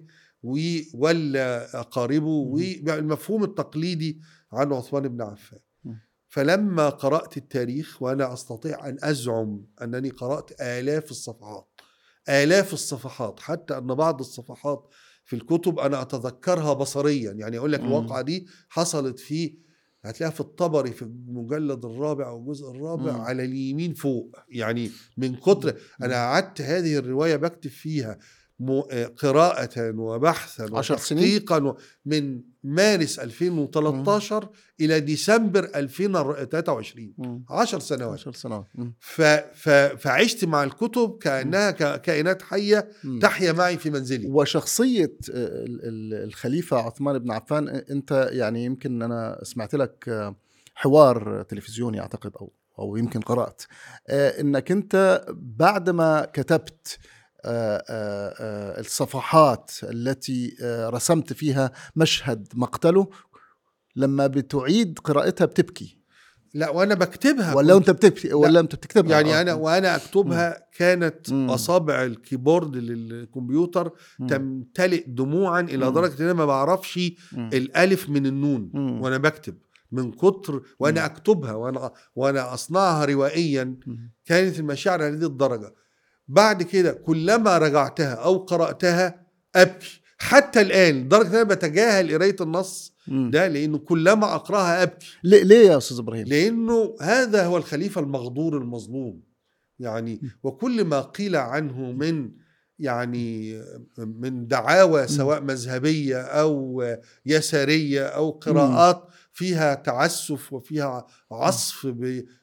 ولا اقاربه مم. والمفهوم التقليدي عن عثمان بن عفان مم. فلما قرات التاريخ وانا استطيع ان ازعم انني قرات الاف الصفحات الاف الصفحات حتى ان بعض الصفحات في الكتب انا اتذكرها بصريا يعني اقول لك مم. الواقعه دي حصلت في هتلاقيها في الطبري في المجلد الرابع او الجزء الرابع مم. على اليمين فوق يعني من كتر انا قعدت هذه الروايه بكتب فيها م- آه، قراءة وبحثا عشر سنين؟ وتحقيقا و- من مارس 2013 إلى ديسمبر 2023 مم. 10 سنوات عشر سنوات مم. ف... ف... فعشت مع الكتب كأنها ك... كائنات حية مم. تحيا معي في منزلي وشخصية ال- ال- الخليفة عثمان بن عفان أنت يعني يمكن أنا سمعت لك حوار تلفزيوني أعتقد أو أو يمكن قرأت آه، أنك أنت بعدما كتبت آه، آه، آه، الصفحات التي آه، رسمت فيها مشهد مقتله لما بتعيد قراءتها بتبكي لا وأنا بكتبها ولا كنت- أنت بتبكي ولا أنت بتكتبها يعني آه. أنا وأنا أكتبها كانت مم. أصابع الكيبورد للكمبيوتر مم. تمتلئ دموعا إلى مم. درجة إن أنا ما بعرفش مم. الألف من النون مم. وأنا بكتب من كتر وأنا مم. أكتبها وأنا وأنا أصنعها روائيا مم. كانت المشاعر هذه الدرجة بعد كده كلما رجعتها أو قرأتها أبكي حتى الآن لدرجة أن أنا بتجاهل قراية النص مم. ده لأنه كلما أقرأها أبكي ليه ليه يا أستاذ إبراهيم؟ لأنه هذا هو الخليفة المغدور المظلوم يعني وكل ما قيل عنه من يعني من دعاوى سواء مذهبية أو يسارية أو قراءات فيها تعسف وفيها عصف ب-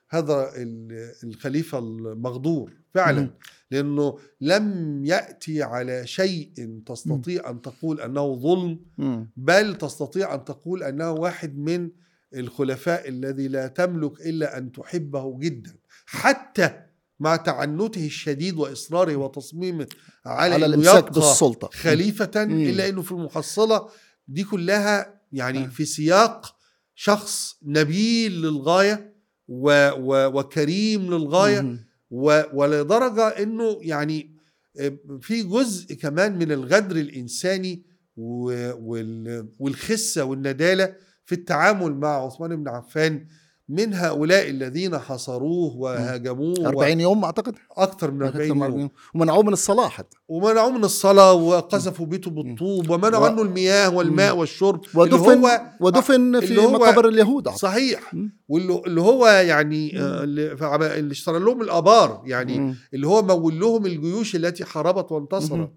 هذا ال- الخليفه المغدور فعلا مم. لانه لم ياتي على شيء تستطيع ان تقول انه ظلم مم. بل تستطيع ان تقول انه واحد من الخلفاء الذي لا تملك الا ان تحبه جدا حتى مع تعنته الشديد واصراره وتصميمه على, على إنه الامساك يبقى بالسلطه خليفه مم. الا انه في المحصله دي كلها يعني آه. في سياق شخص نبيل للغايه و و وكريم للغايه مم. و ولدرجه انه يعني في جزء كمان من الغدر الانساني و- وال- والخسه والنداله في التعامل مع عثمان بن عفان من هؤلاء الذين حصروه وهاجموه 40 يوم اعتقد اكثر من 40 أكثر من يوم يوم ومنعوه من الصلاه حتى ومنعوه من الصلاة وقذفوا بيته بالطوب ومنعوا و- عنه المياه والماء والشرب ودفن اللي هو ودفن في اللي هو- مقابر اليهود أعتقد. صحيح مم. واللي اللي هو يعني مم. آه، اللي فعم- اللي اشترى لهم الابار يعني مم. اللي هو مول لهم الجيوش التي حاربت مم. وانتصرت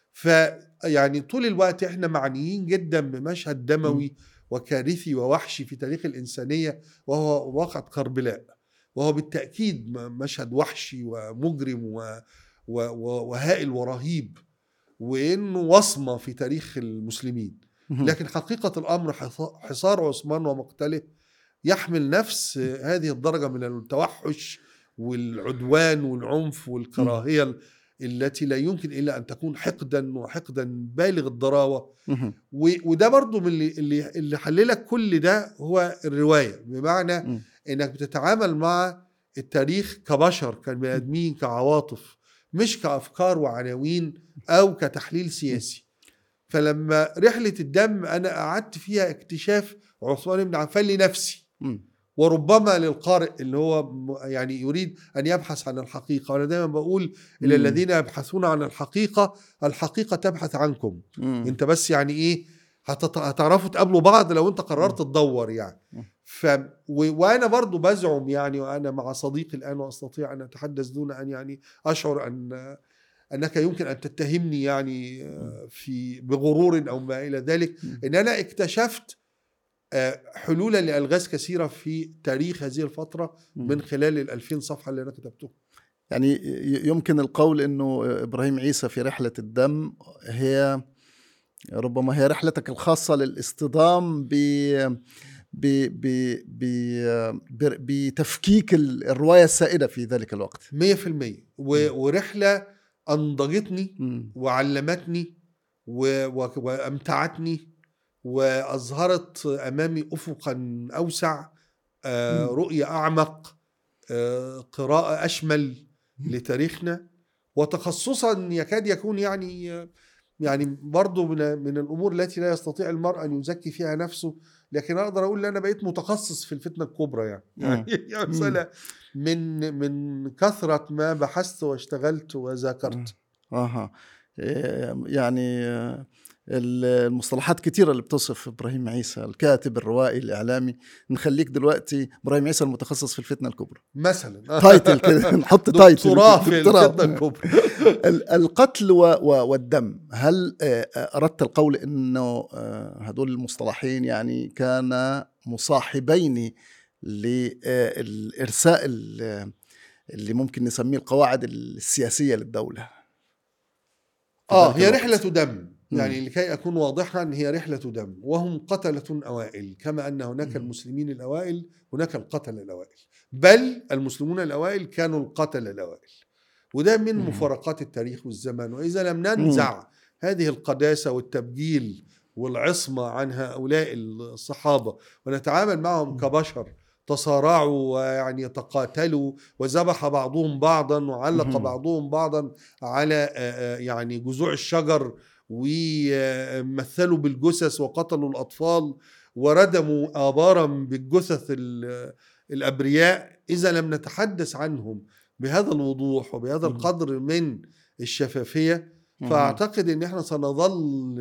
فيعني طول الوقت احنا معنيين جدا بمشهد دموي وكارثي ووحشي في تاريخ الانسانيه وهو واقعة كربلاء وهو بالتاكيد م- مشهد وحشي ومجرم و و و وهائل ورهيب وانه وصمه في تاريخ المسلمين مم. لكن حقيقة الأمر حص- حصار عثمان ومقتله يحمل نفس هذه الدرجة من التوحش والعدوان والعنف والكراهية ال- التي لا يمكن إلا أن تكون حقدا وحقدا بالغ الضراوة مم. و- وده برضو من اللي, اللي, اللي حللك كل ده هو الرواية بمعنى مم. إنك بتتعامل مع التاريخ كبشر كبني آدمين كعواطف مش كأفكار وعناوين أو كتحليل سياسي فلما رحلة الدم أنا قعدت فيها اكتشاف عثمان بن عفان لنفسي مم. وربما للقارئ اللي هو م- يعني يريد أن يبحث عن الحقيقة وأنا دايما بقول إلى مم. الذين يبحثون عن الحقيقة الحقيقة تبحث عنكم مم. انت بس يعني ايه هتت- هتعرفوا تقابلوا بعض لو انت قررت تدور يعني مم. ف و... وانا برضو بزعم يعني وانا مع صديقي الان واستطيع ان اتحدث دون ان يعني اشعر ان انك يمكن ان تتهمني يعني آه، في بغرور او ما الى ذلك مم. ان انا اكتشفت آه، حلولا لالغاز كثيره في تاريخ هذه الفتره من خلال ال 2000 صفحه اللي انا كتبتهم يعني ي- يمكن القول انه ابراهيم عيسى في رحله الدم هي ربما هي رحلتك الخاصه للاصطدام ب ب ب ب ب- بتفكيك ال- الروايه السائده في ذلك الوقت 100% و... ورحله انضجتني مم. وعلمتني و... و... وامتعتني واظهرت امامي افقا اوسع آه، مم. رؤيه اعمق آه، قراءه اشمل لتاريخنا وتخصصا يكاد يكون يعني آه، يعني برضه من من الامور التي لا يستطيع المرء ان يزكي فيها نفسه لكن اقدر اقول ان انا بقيت متخصص في الفتنه الكبرى يعني مم. يعني مسألة من من كثره ما بحثت واشتغلت وذاكرت اها إيه، يعني آه، المصطلحات كثيرة اللي بتصف ابراهيم عيسى الكاتب الروائي الاعلامي نخليك دلوقتي ابراهيم عيسى المتخصص في الفتنه الكبرى مثلا تايتل كده نحط تايتل دكتوراه في دكتوراه. الفتنه الكبرى ال- القتل و- و- والدم هل آه، آه، اردت القول انه آه، هدول المصطلحين يعني كان مصاحبين للارساء ال- اللي ممكن نسميه القواعد السياسيه للدوله اه ذلك هي الوقت. رحله دم مم. يعني لكي اكون واضحا هي رحله دم وهم قتله اوائل كما ان هناك مم. المسلمين الاوائل هناك القتله الاوائل بل المسلمون الاوائل كانوا القتله الاوائل وده من مم. مفارقات التاريخ والزمن واذا لم ننزع هذه القداسه والتبجيل والعصمه عن هؤلاء الصحابه ونتعامل معهم مم. كبشر تصارعوا ويعني تقاتلوا وذبح بعضهم بعضا وعلق مم. بعضهم بعضا على آه، آه، يعني جذوع الشجر ومثلوا بالجثث وقتلوا الأطفال وردموا آبارا بالجثث ال- الأبرياء إذا لم نتحدث عنهم بهذا الوضوح وبهذا مم. القدر من الشفافية فأعتقد أن احنا سنظل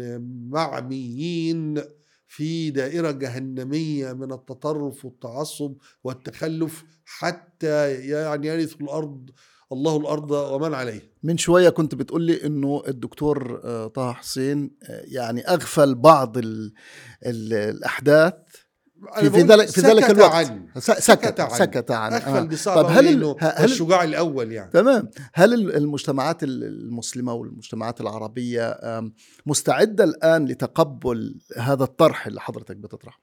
معميين في دائرة جهنمية من التطرف والتعصب والتخلف حتى يعني يرث الأرض الله الأرض ومن عليها من شويه كنت بتقول لي انه الدكتور آه، طه حسين آه، يعني اغفل بعض ال ال الاحداث أنا في, في بقول ذلك في ذلك سكت الوقت عنه. س- سكت عنه. سكت عن اخفى آه. اللي صعب طب طب هل هل ال- هل- الشجاع الاول يعني تمام هل ال- المجتمعات ال- المسلمة والمجتمعات العربية آم، مستعدة الآن لتقبل هذا الطرح اللي حضرتك بتطرحه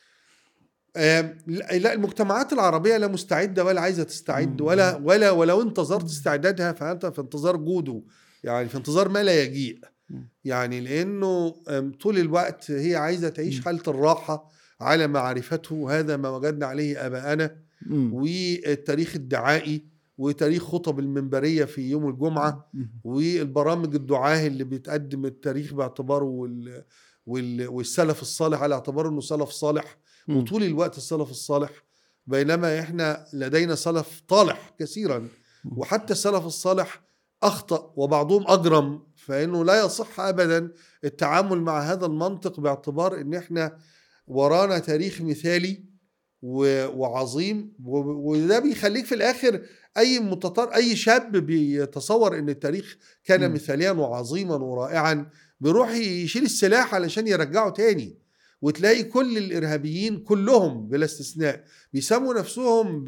آم، لا لا، المجتمعات العربيه لا مستعده ولا عايزه تستعد مم. ولا ولا ولو انتظرت استعدادها فانت في انتظار جوده يعني في انتظار ما لا يجيء مم. يعني لانه آم، طول الوقت هي عايزه تعيش مم. حاله الراحه على ما عرفته هذا ما وجدنا عليه اباءنا مم. والتاريخ الدعائي وتاريخ خطب المنبريه في يوم الجمعه مم. والبرامج الدعاه اللي بتقدم التاريخ باعتباره وال وال والسلف الصالح على اعتباره انه سلف صالح مم. وطول الوقت السلف الصالح بينما احنا لدينا سلف طالح كثيرا وحتى السلف الصالح اخطا وبعضهم اجرم فانه لا يصح ابدا التعامل مع هذا المنطق باعتبار ان احنا ورانا تاريخ مثالي و- وعظيم و- وده بيخليك في الاخر اي متطر اي شاب بيتصور ان التاريخ كان مم. مثاليا وعظيما ورائعا بيروح يشيل السلاح علشان يرجعه تاني وتلاقي كل الارهابيين كلهم بلا استثناء بيسموا نفسهم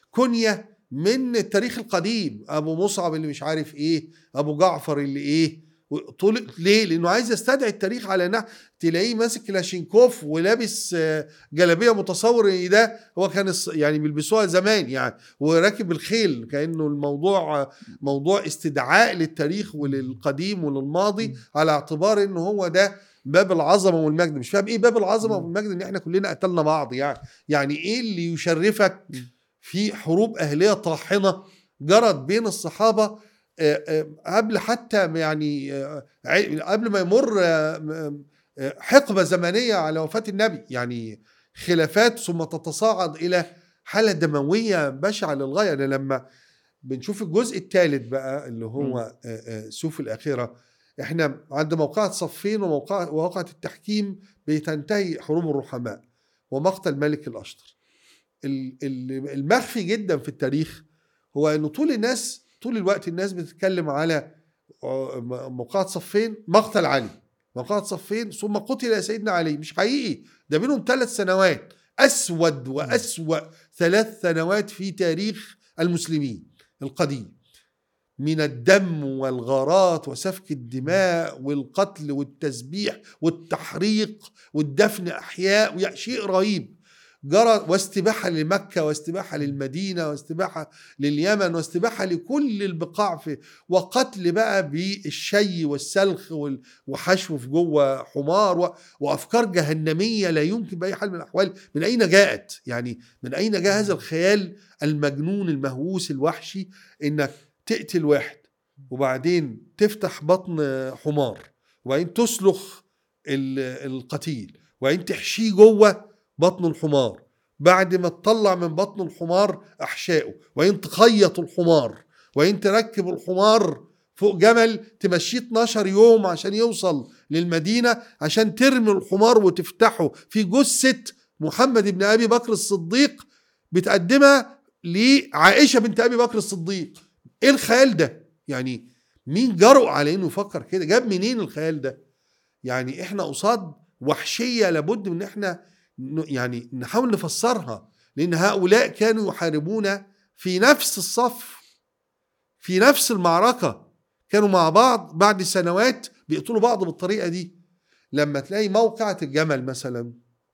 بكنيه من التاريخ القديم ابو مصعب اللي مش عارف ايه ابو جعفر اللي ايه طول ليه لانه عايز يستدعي التاريخ على نحو تلاقيه ماسك كلاشينكوف ولابس آه، جلابيه متصور ان ده هو كان الص- يعني بيلبسوها زمان يعني وراكب الخيل كانه الموضوع آه، موضوع استدعاء للتاريخ وللقديم وللماضي على اعتبار ان هو ده باب العظمه والمجد مش فاهم ايه باب العظمه مم. والمجد ان احنا كلنا قتلنا بعض يعني يعني ايه اللي يشرفك في حروب اهليه طاحنه جرت بين الصحابه آه، آه، قبل حتى يعني آه، عي- قبل ما يمر آه، م- آه، حقبه زمنيه على وفاه النبي يعني خلافات ثم تتصاعد الى حاله دمويه بشعه للغايه أنا لما بنشوف الجزء الثالث بقى اللي مم. هو آه، آه، سوف الاخره احنا عند موقعة صفين وموقعة وواقعة التحكيم بتنتهي حروب الرحماء ومقتل ملك الاشتر ال- ال- المخفي جدا في التاريخ هو انه طول الناس طول الوقت الناس بتتكلم على آه، م- موقعة صفين مقتل علي موقعة صفين ثم قتل سيدنا علي مش حقيقي ده بينهم ثلاث سنوات اسود واسوا ثلاث سنوات في تاريخ المسلمين القديم من الدم والغارات وسفك الدماء والقتل والتسبيح والتحريق والدفن احياء ويا- شيء رهيب جرى واستباحه لمكه واستباحه للمدينه واستباحه لليمن واستباحه لكل البقاع في وقتل بقى بالشي والسلخ وال- وحشو في جوه حمار و- وافكار جهنميه لا يمكن باي حال من الاحوال من اين جاءت؟ يعني من اين جاء هذا الخيال المجنون المهووس الوحشي انك تقتل واحد وبعدين تفتح بطن حمار وبعدين تسلخ ال- القتيل وبعدين تحشيه جوه بطن الحمار بعد ما تطلع من بطن الحمار احشائه وبعدين تخيط الحمار وبعدين تركب الحمار فوق جمل تمشيه 12 يوم عشان يوصل للمدينه عشان ترمي الحمار وتفتحه في جثه محمد بن ابي بكر الصديق بتقدمها لعائشه بنت ابي بكر الصديق ايه الخيال ده يعني مين جرؤ على انه يفكر كده جاب منين الخيال ده يعني احنا قصاد وحشيه لابد من احنا ن- يعني نحاول نفسرها لان هؤلاء كانوا يحاربون في نفس الصف في نفس المعركه كانوا مع بعض بعد سنوات بيقتلوا بعض بالطريقه دي لما تلاقي موقعة الجمل مثلا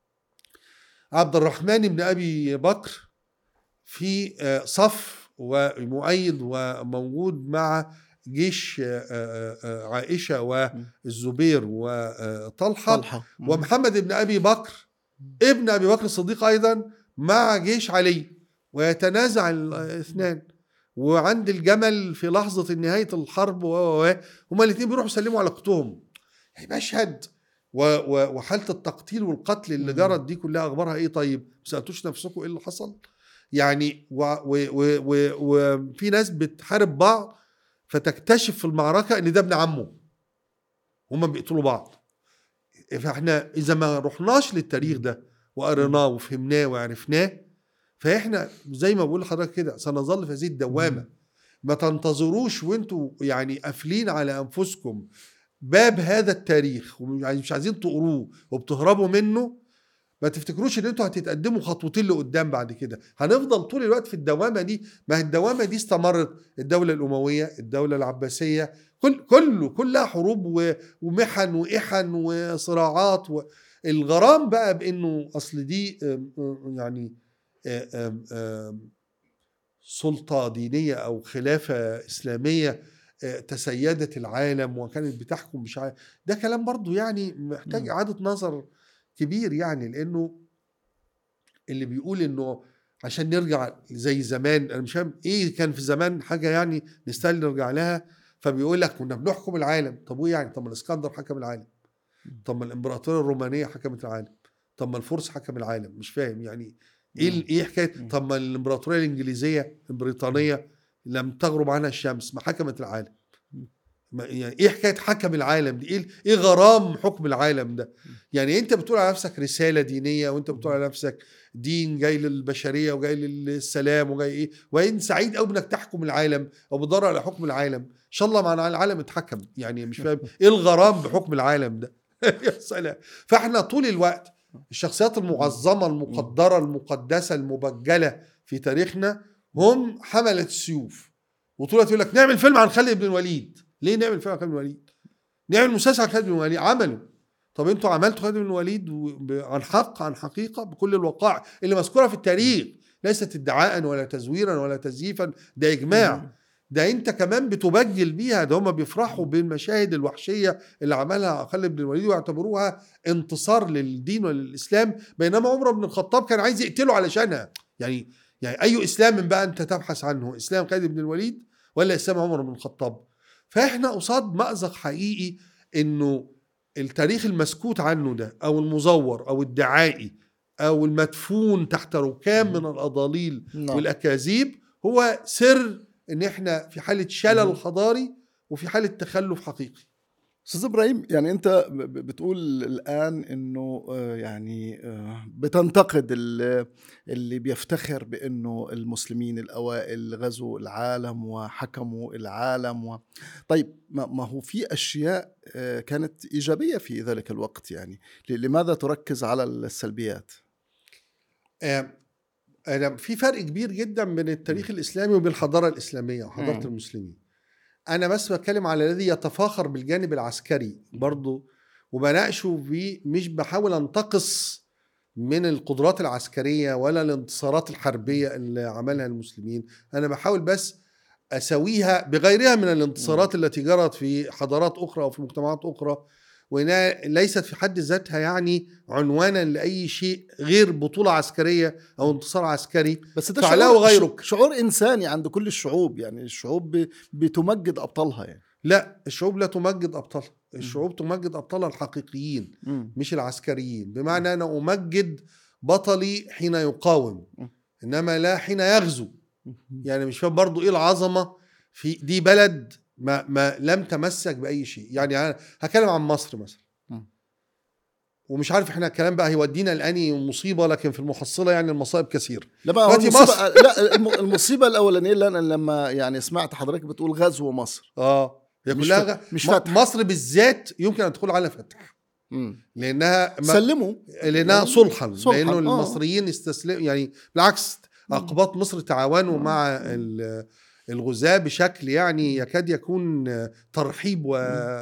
عبد الرحمن بن ابي بكر في آه، صف ومؤيد وموجود مع جيش آه، آه، آه، عائشه والزبير وطلحه طلحة ومحمد بن ابي بكر ابن ابي بكر الصديق ايضا مع جيش علي ويتنازع الاثنان وعند الجمل في لحظه نهايه الحرب و و و هما الاثنين بيروحوا يسلموا على اختهم يعني مشهد و و وحاله التقتيل والقتل اللي مم. جرت دي كلها اخبارها ايه طيب؟ ما سالتوش نفسكم ايه اللي حصل؟ يعني وفي و و و وفي ناس بتحارب بعض فتكتشف في المعركه ان ده ابن عمه هما بيقتلوا بعض فاحنا اذا ما رحناش للتاريخ ده وقريناه وفهمناه وعرفناه فاحنا زي ما بقول لحضرتك كده سنظل في هذه الدوامه ما تنتظروش وانتوا يعني قافلين على انفسكم باب هذا التاريخ ومش عايزين تقروه وبتهربوا منه ما تفتكروش ان انتوا هتتقدموا خطوتين لقدام بعد كده هنفضل طول الوقت في الدوامه دي ما هي الدوامه دي استمرت الدوله الامويه الدوله العباسيه كل كله كلها حروب و- ومحن واحن وصراعات و... الغرام بقى بانه اصل دي آم، آم، يعني آم، آم، سلطه دينيه او خلافه اسلاميه آه، تسيدت العالم وكانت بتحكم مش عارف ده كلام برضو يعني محتاج مم. اعاده نظر كبير يعني لانه اللي بيقول انه عشان نرجع زي زمان انا مش فاهم ايه كان في زمان حاجه يعني نستاهل نرجع لها فبيقول لك كنا بنحكم العالم طب وايه يعني طب ما الاسكندر حكم العالم طب ما الامبراطوريه الرومانيه حكمت العالم طب ما الفرس حكم العالم مش فاهم يعني ايه ال- ايه حكايه مم. طب ما الامبراطوريه الانجليزيه البريطانيه لم تغرب عنها الشمس ما حكمت العالم ما يعني ايه حكايه حكم العالم دي ايه ايه غرام حكم العالم ده يعني انت بتقول على نفسك رساله دينيه وانت بتقول على نفسك دين جاي للبشريه وجاي للسلام وجاي ايه وان سعيد قوي انك تحكم العالم او بتدور على حكم العالم ان شاء الله مع العالم اتحكم يعني مش فاهم ايه الغرام بحكم العالم ده يا سلام فاحنا طول الوقت الشخصيات المعظمه المقدره المقدسه المبجله في تاريخنا هم حمله السيوف وطول الوقت يقول لك نعمل فيلم عن خالد بن الوليد ليه نعمل فيلم عن خالد بن الوليد نعمل مسلسل عن خالد بن الوليد عملوا طب انتوا عملتوا خالد بن الوليد و- ب- عن حق عن حقيقه بكل الوقائع اللي مذكوره في التاريخ ليست ادعاء ولا تزويرا ولا تزييفا ده اجماع ده انت كمان بتبجل بيها ده هم بيفرحوا بالمشاهد الوحشيه اللي عملها خالد بن الوليد ويعتبروها انتصار للدين وللاسلام بينما عمر بن الخطاب كان عايز يقتله علشانها يعني يعني اي اسلام بقى انت تبحث عنه اسلام خالد بن الوليد ولا اسلام عمر بن الخطاب فاحنا قصاد مأزق حقيقي انه التاريخ المسكوت عنه ده او المزور او الدعائي او المدفون تحت ركام من الاضاليل نعم. والاكاذيب هو سر ان احنا في حاله شلل مم. حضاري وفي حاله تخلف حقيقي استاذ ابراهيم يعني انت ب- ب- بتقول الان انه آه، يعني آه، بتنتقد ال- اللي بيفتخر بانه المسلمين الاوائل غزوا العالم وحكموا العالم و... طيب ما ما هو في اشياء آه، كانت ايجابيه في ذلك الوقت يعني ل- لماذا تركز على السلبيات؟ آه، أنا في فرق كبير جدا بين التاريخ الاسلامي وبين الحضاره الاسلاميه وحضاره مم. المسلمين انا بس بتكلم على الذي يتفاخر بالجانب العسكري برضه وبناقشه فيه مش بحاول انتقص من القدرات العسكريه ولا الانتصارات الحربيه اللي عملها المسلمين انا بحاول بس اسويها بغيرها من الانتصارات التي جرت في حضارات اخرى او في مجتمعات اخرى وانها ليست في حد ذاتها يعني عنوانا لاي شيء غير بطوله عسكريه او انتصار عسكري بس ده فعلاه شعور وغيرك. شعور انساني عند كل الشعوب يعني الشعوب ب- بتمجد ابطالها يعني لا الشعوب لا تمجد ابطالها الشعوب تمجد ابطالها الحقيقيين مم. مش العسكريين بمعنى انا امجد بطلي حين يقاوم م. انما لا حين يغزو يعني مش فاهم برضو ايه العظمه في دي بلد ما ما لم تمسك باي شيء يعني أنا هتكلم عن مصر مثلا م. ومش عارف احنا الكلام بقى هيودينا لاني مصيبه لكن في المحصله يعني المصائب كثير لا بقى هو دلوقتي المصيبة مصر. لا الم- المصيبه الاولانيه اللي انا لما يعني سمعت حضرتك بتقول غزو مصر اه هي مش كلها فت- غ- مش م- فتح. مصر بالذات يمكن ان تدخل على فتح مم. لانها ما سلموا لانها صلحا صلحاً، لانه آه. المصريين استسلموا يعني بالعكس اقباط مصر تعاونوا مع ال- الغزاة بشكل يعني يكاد يكون ترحيب و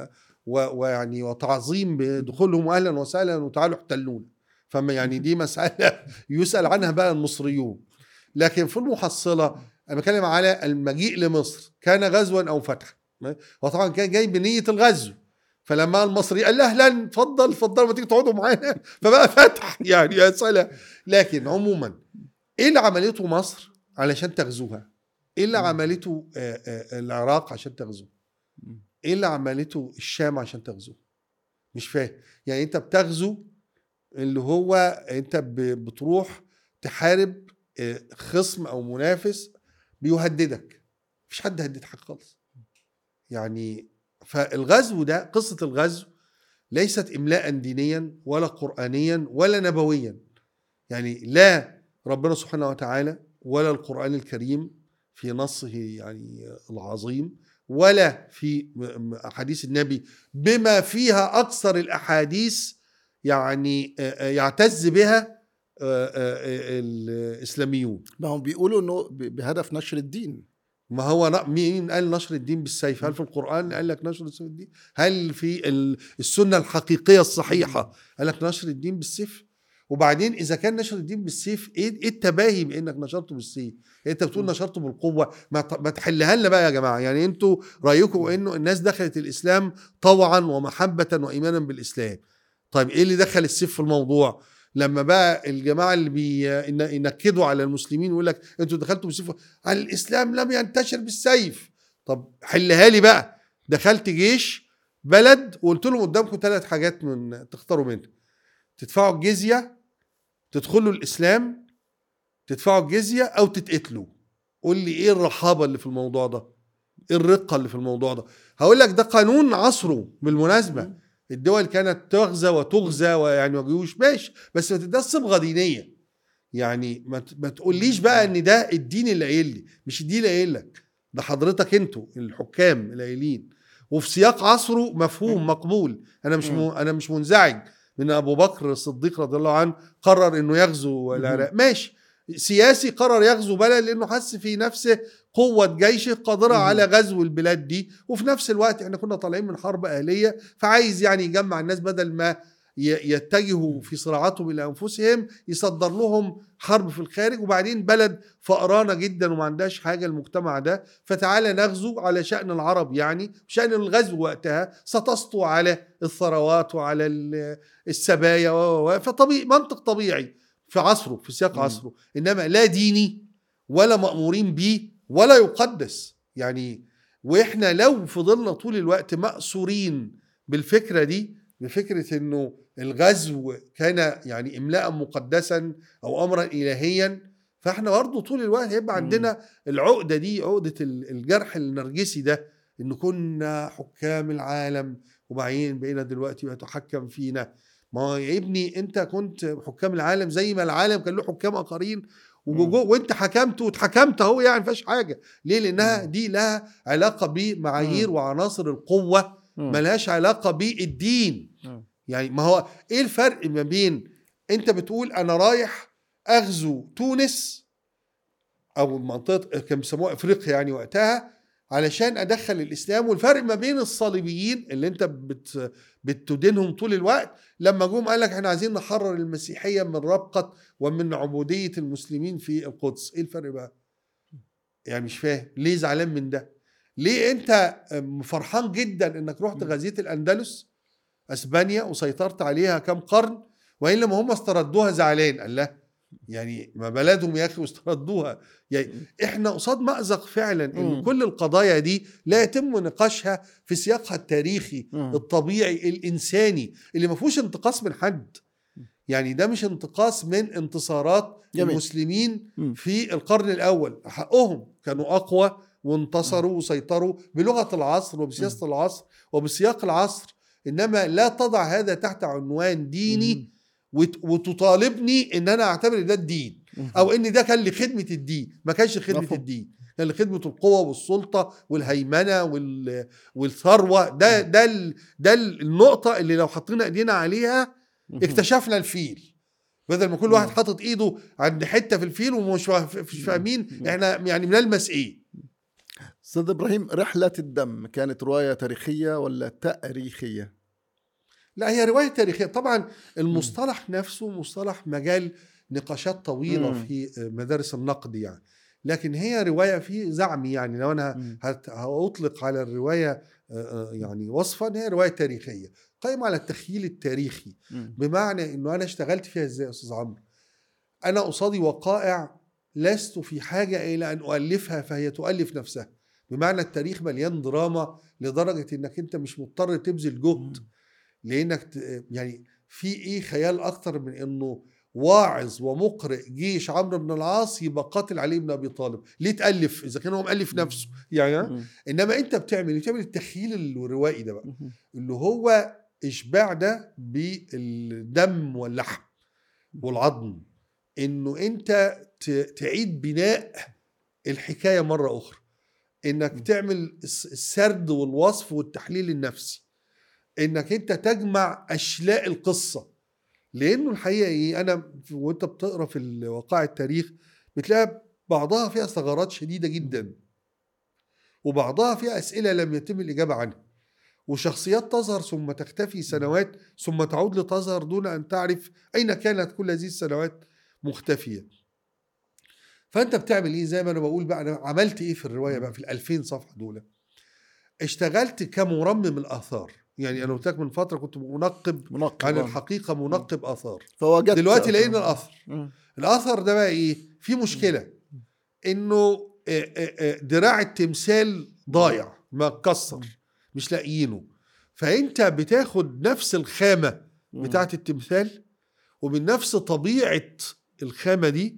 و- ويعني وتعظيم بدخولهم اهلا وسهلا وتعالوا احتلونا فما يعني دي مساله يسال عنها بقى المصريون لكن في المحصله انا بتكلم على المجيء لمصر كان غزوا او فتحا وطبعا كان جاي بنيه الغزو فلما المصري قال له اهلا اتفضل اتفضل ما تيجي تقعدوا معانا فبقى فتح يعني يا سلام لكن عموما ايه اللي عملته مصر علشان تغزوها؟ ايه اللي عملته آه، آه، العراق عشان تغزوه؟ ايه اللي عملته الشام عشان تغزوه؟ مش فاهم يعني انت بتغزو اللي هو انت ب- بتروح تحارب آه، خصم او منافس بيهددك مفيش حد هدد حاجه خالص يعني فالغزو ده قصه الغزو ليست املاء دينيا ولا قرانيا ولا نبويا يعني لا ربنا سبحانه وتعالى ولا القران الكريم في نصه يعني العظيم ولا في م- م- احاديث النبي بما فيها اكثر الاحاديث يعني آه، آه، يعتز بها آه، آه، الاسلاميون ما هم بيقولوا انه ب- بهدف نشر الدين ما هو ن- مين قال نشر الدين بالسيف هل في القرآن قال لك نشر الدين هل في ال- السنة الحقيقية الصحيحة قال لك نشر الدين بالسيف وبعدين اذا كان نشر الدين بالسيف ايه إيه التباهي بانك نشرته بالسيف يعني انت بتقول نشرته بالقوه ما ت- ما تحلها لنا بقى يا جماعه يعني انتوا رايكم انه الناس دخلت الاسلام طوعا ومحبه وايمانا بالاسلام طيب ايه اللي دخل السيف في الموضوع لما بقى الجماعه اللي بينكدوا على المسلمين ويقول لك انتوا دخلتوا بالسيف الاسلام لم ينتشر بالسيف طب حلها لي بقى دخلت جيش بلد وقلت لهم قدامكم ثلاث حاجات من تختاروا منها تدفعوا الجزيه تدخلوا الاسلام تدفعوا الجزيه او تتقتلوا قول لي ايه الرحابه اللي في الموضوع ده ايه الرقه اللي في الموضوع ده هقول لك ده قانون عصره بالمناسبه الدول كانت تغزى وتغزى ويعني وجيوش ماشي بس ما تديهاش صبغه دينيه يعني ما ت- ما تقوليش بقى ان ده الدين اللي قايل لي مش الدين اللي قايل لك ده حضرتك انتوا الحكام اللي قايلين وفي سياق عصره مفهوم مقبول انا مش م... انا مش منزعج من ابو بكر الصديق رضي الله عنه قرر انه يغزو العراق ماشي سياسي قرر يغزو بلد لانه حس في نفسه قوة جيشه قادرة مهم. على غزو البلاد دي وفي نفس الوقت احنا كنا طالعين من حرب أهلية فعايز يعني يجمع الناس بدل ما ي- يتجهوا في صراعاتهم إلى أنفسهم يصدر لهم حرب في الخارج وبعدين بلد فقرانة جدا وما عندهاش حاجة المجتمع ده فتعالى نغزو على شأن العرب يعني شأن الغزو وقتها ستسطو على الثروات وعلى ال- السبايا و- و- و- فطبيعي منطق طبيعي في عصره في سياق مم. عصره انما لا ديني ولا مأمورين بيه ولا يقدس يعني واحنا لو فضلنا طول الوقت مأسورين بالفكرة دي بفكرة انه الغزو كان يعني املاء مقدسا او امرا الهيا فاحنا برضه طول الوقت هيبقى مم. عندنا العقدة دي عقدة ال- الجرح النرجسي ده انه كنا حكام العالم وبعدين بقينا دلوقتي يتحكم فينا ما هو يا ابني انت كنت حكام العالم زي ما العالم كان له حكام اخرين وجو وانت حكمت واتحكمت اهو يعني مفيش حاجه ليه لانها مم. دي لها علاقه بمعايير مم. وعناصر القوه مم. ملهاش علاقه بالدين مم. يعني ما هو ايه الفرق ما بين انت بتقول انا رايح اغزو تونس او منطقه كان بيسموها افريقيا يعني وقتها علشان ادخل الاسلام والفرق ما بين الصليبيين اللي انت بت بتدينهم طول الوقت لما جم قال لك احنا عايزين نحرر المسيحيه من ربقه ومن عبوديه المسلمين في القدس ايه الفرق بقى يعني مش فاهم ليه زعلان من ده ليه انت فرحان جدا انك رحت غزيت الاندلس اسبانيا وسيطرت عليها كم قرن وان لما هم استردوها زعلان قال لا يعني ما بلدهم يا اخي واستردوها يعني احنا قصاد مأزق فعلا ان مم. كل القضايا دي لا يتم نقاشها في سياقها التاريخي مم. الطبيعي الانساني اللي ما فيهوش انتقاص من حد يعني ده مش انتقاص من انتصارات جميل. المسلمين مم. في القرن الاول حقهم كانوا اقوى وانتصروا وسيطروا بلغه العصر وبسياسه العصر وبسياق العصر انما لا تضع هذا تحت عنوان ديني وت- وتطالبني ان انا اعتبر ده الدين مم. او ان ده كان لخدمه الدين ما كانش خدمه مفهوم. الدين كان لخدمه القوه والسلطه والهيمنه وال... والثروه ده ده ال... ده النقطه اللي لو حطينا ايدينا عليها مم. اكتشفنا الفيل بدل ما كل واحد حاطط ايده عند حته في الفيل ومش فا- مش فاهمين احنا يعني بنلمس ايه استاذ ابراهيم رحله الدم كانت روايه تاريخيه ولا تاريخيه؟ لا هي روايه تاريخيه طبعا المصطلح نفسه مصطلح مجال نقاشات طويله مم. في مدارس النقد يعني لكن هي روايه في زعمي يعني لو انا مم. هت- هاطلق على الروايه آه، آه، يعني وصفا هي روايه تاريخيه قائمه على التخيل التاريخي مم. بمعنى انه انا اشتغلت فيها ازاي يا استاذ عمرو انا قصادي وقائع لست في حاجه الى ان اؤلفها فهي تؤلف نفسها بمعنى التاريخ مليان دراما لدرجه انك انت مش مضطر تبذل جهد لانك ت- يعني في ايه خيال اكتر من انه واعظ ومقرئ جيش عمرو بن العاص يبقى قاتل علي بن ابي طالب ليه تالف اذا كان هو مؤلف نفسه يعني ها؟ مم. انما انت بتعمل إيه؟ بتعمل التخيل الروائي ده بقى مم. اللي هو اشباع ده بالدم واللحم والعظم انه انت ت- تعيد بناء الحكايه مره اخرى انك تعمل الس- السرد والوصف والتحليل النفسي انك انت تجمع اشلاء القصه لانه الحقيقه ايه انا وانت بتقرا في وقائع التاريخ بتلاقي بعضها فيها ثغرات شديده جدا وبعضها فيها اسئله لم يتم الاجابه عنها وشخصيات تظهر ثم تختفي سنوات ثم تعود لتظهر دون ان تعرف اين كانت كل هذه السنوات مختفيه فانت بتعمل ايه زي ما انا بقول بقى انا عملت ايه في الروايه بقى في ال 2000 صفحه دول اشتغلت كمرمم الاثار يعني انا قلت لك من فتره كنت منقب منقب عن آه. الحقيقه منقب اثار فوجدت دلوقتي لقينا الاثر مم. الاثر ده بقى ايه في مشكله انه آه، آه، آه، دراع التمثال ضايع متكسر مش لاقيينه فانت بتاخد نفس الخامه مم. بتاعت التمثال ومن نفس طبيعه الخامه دي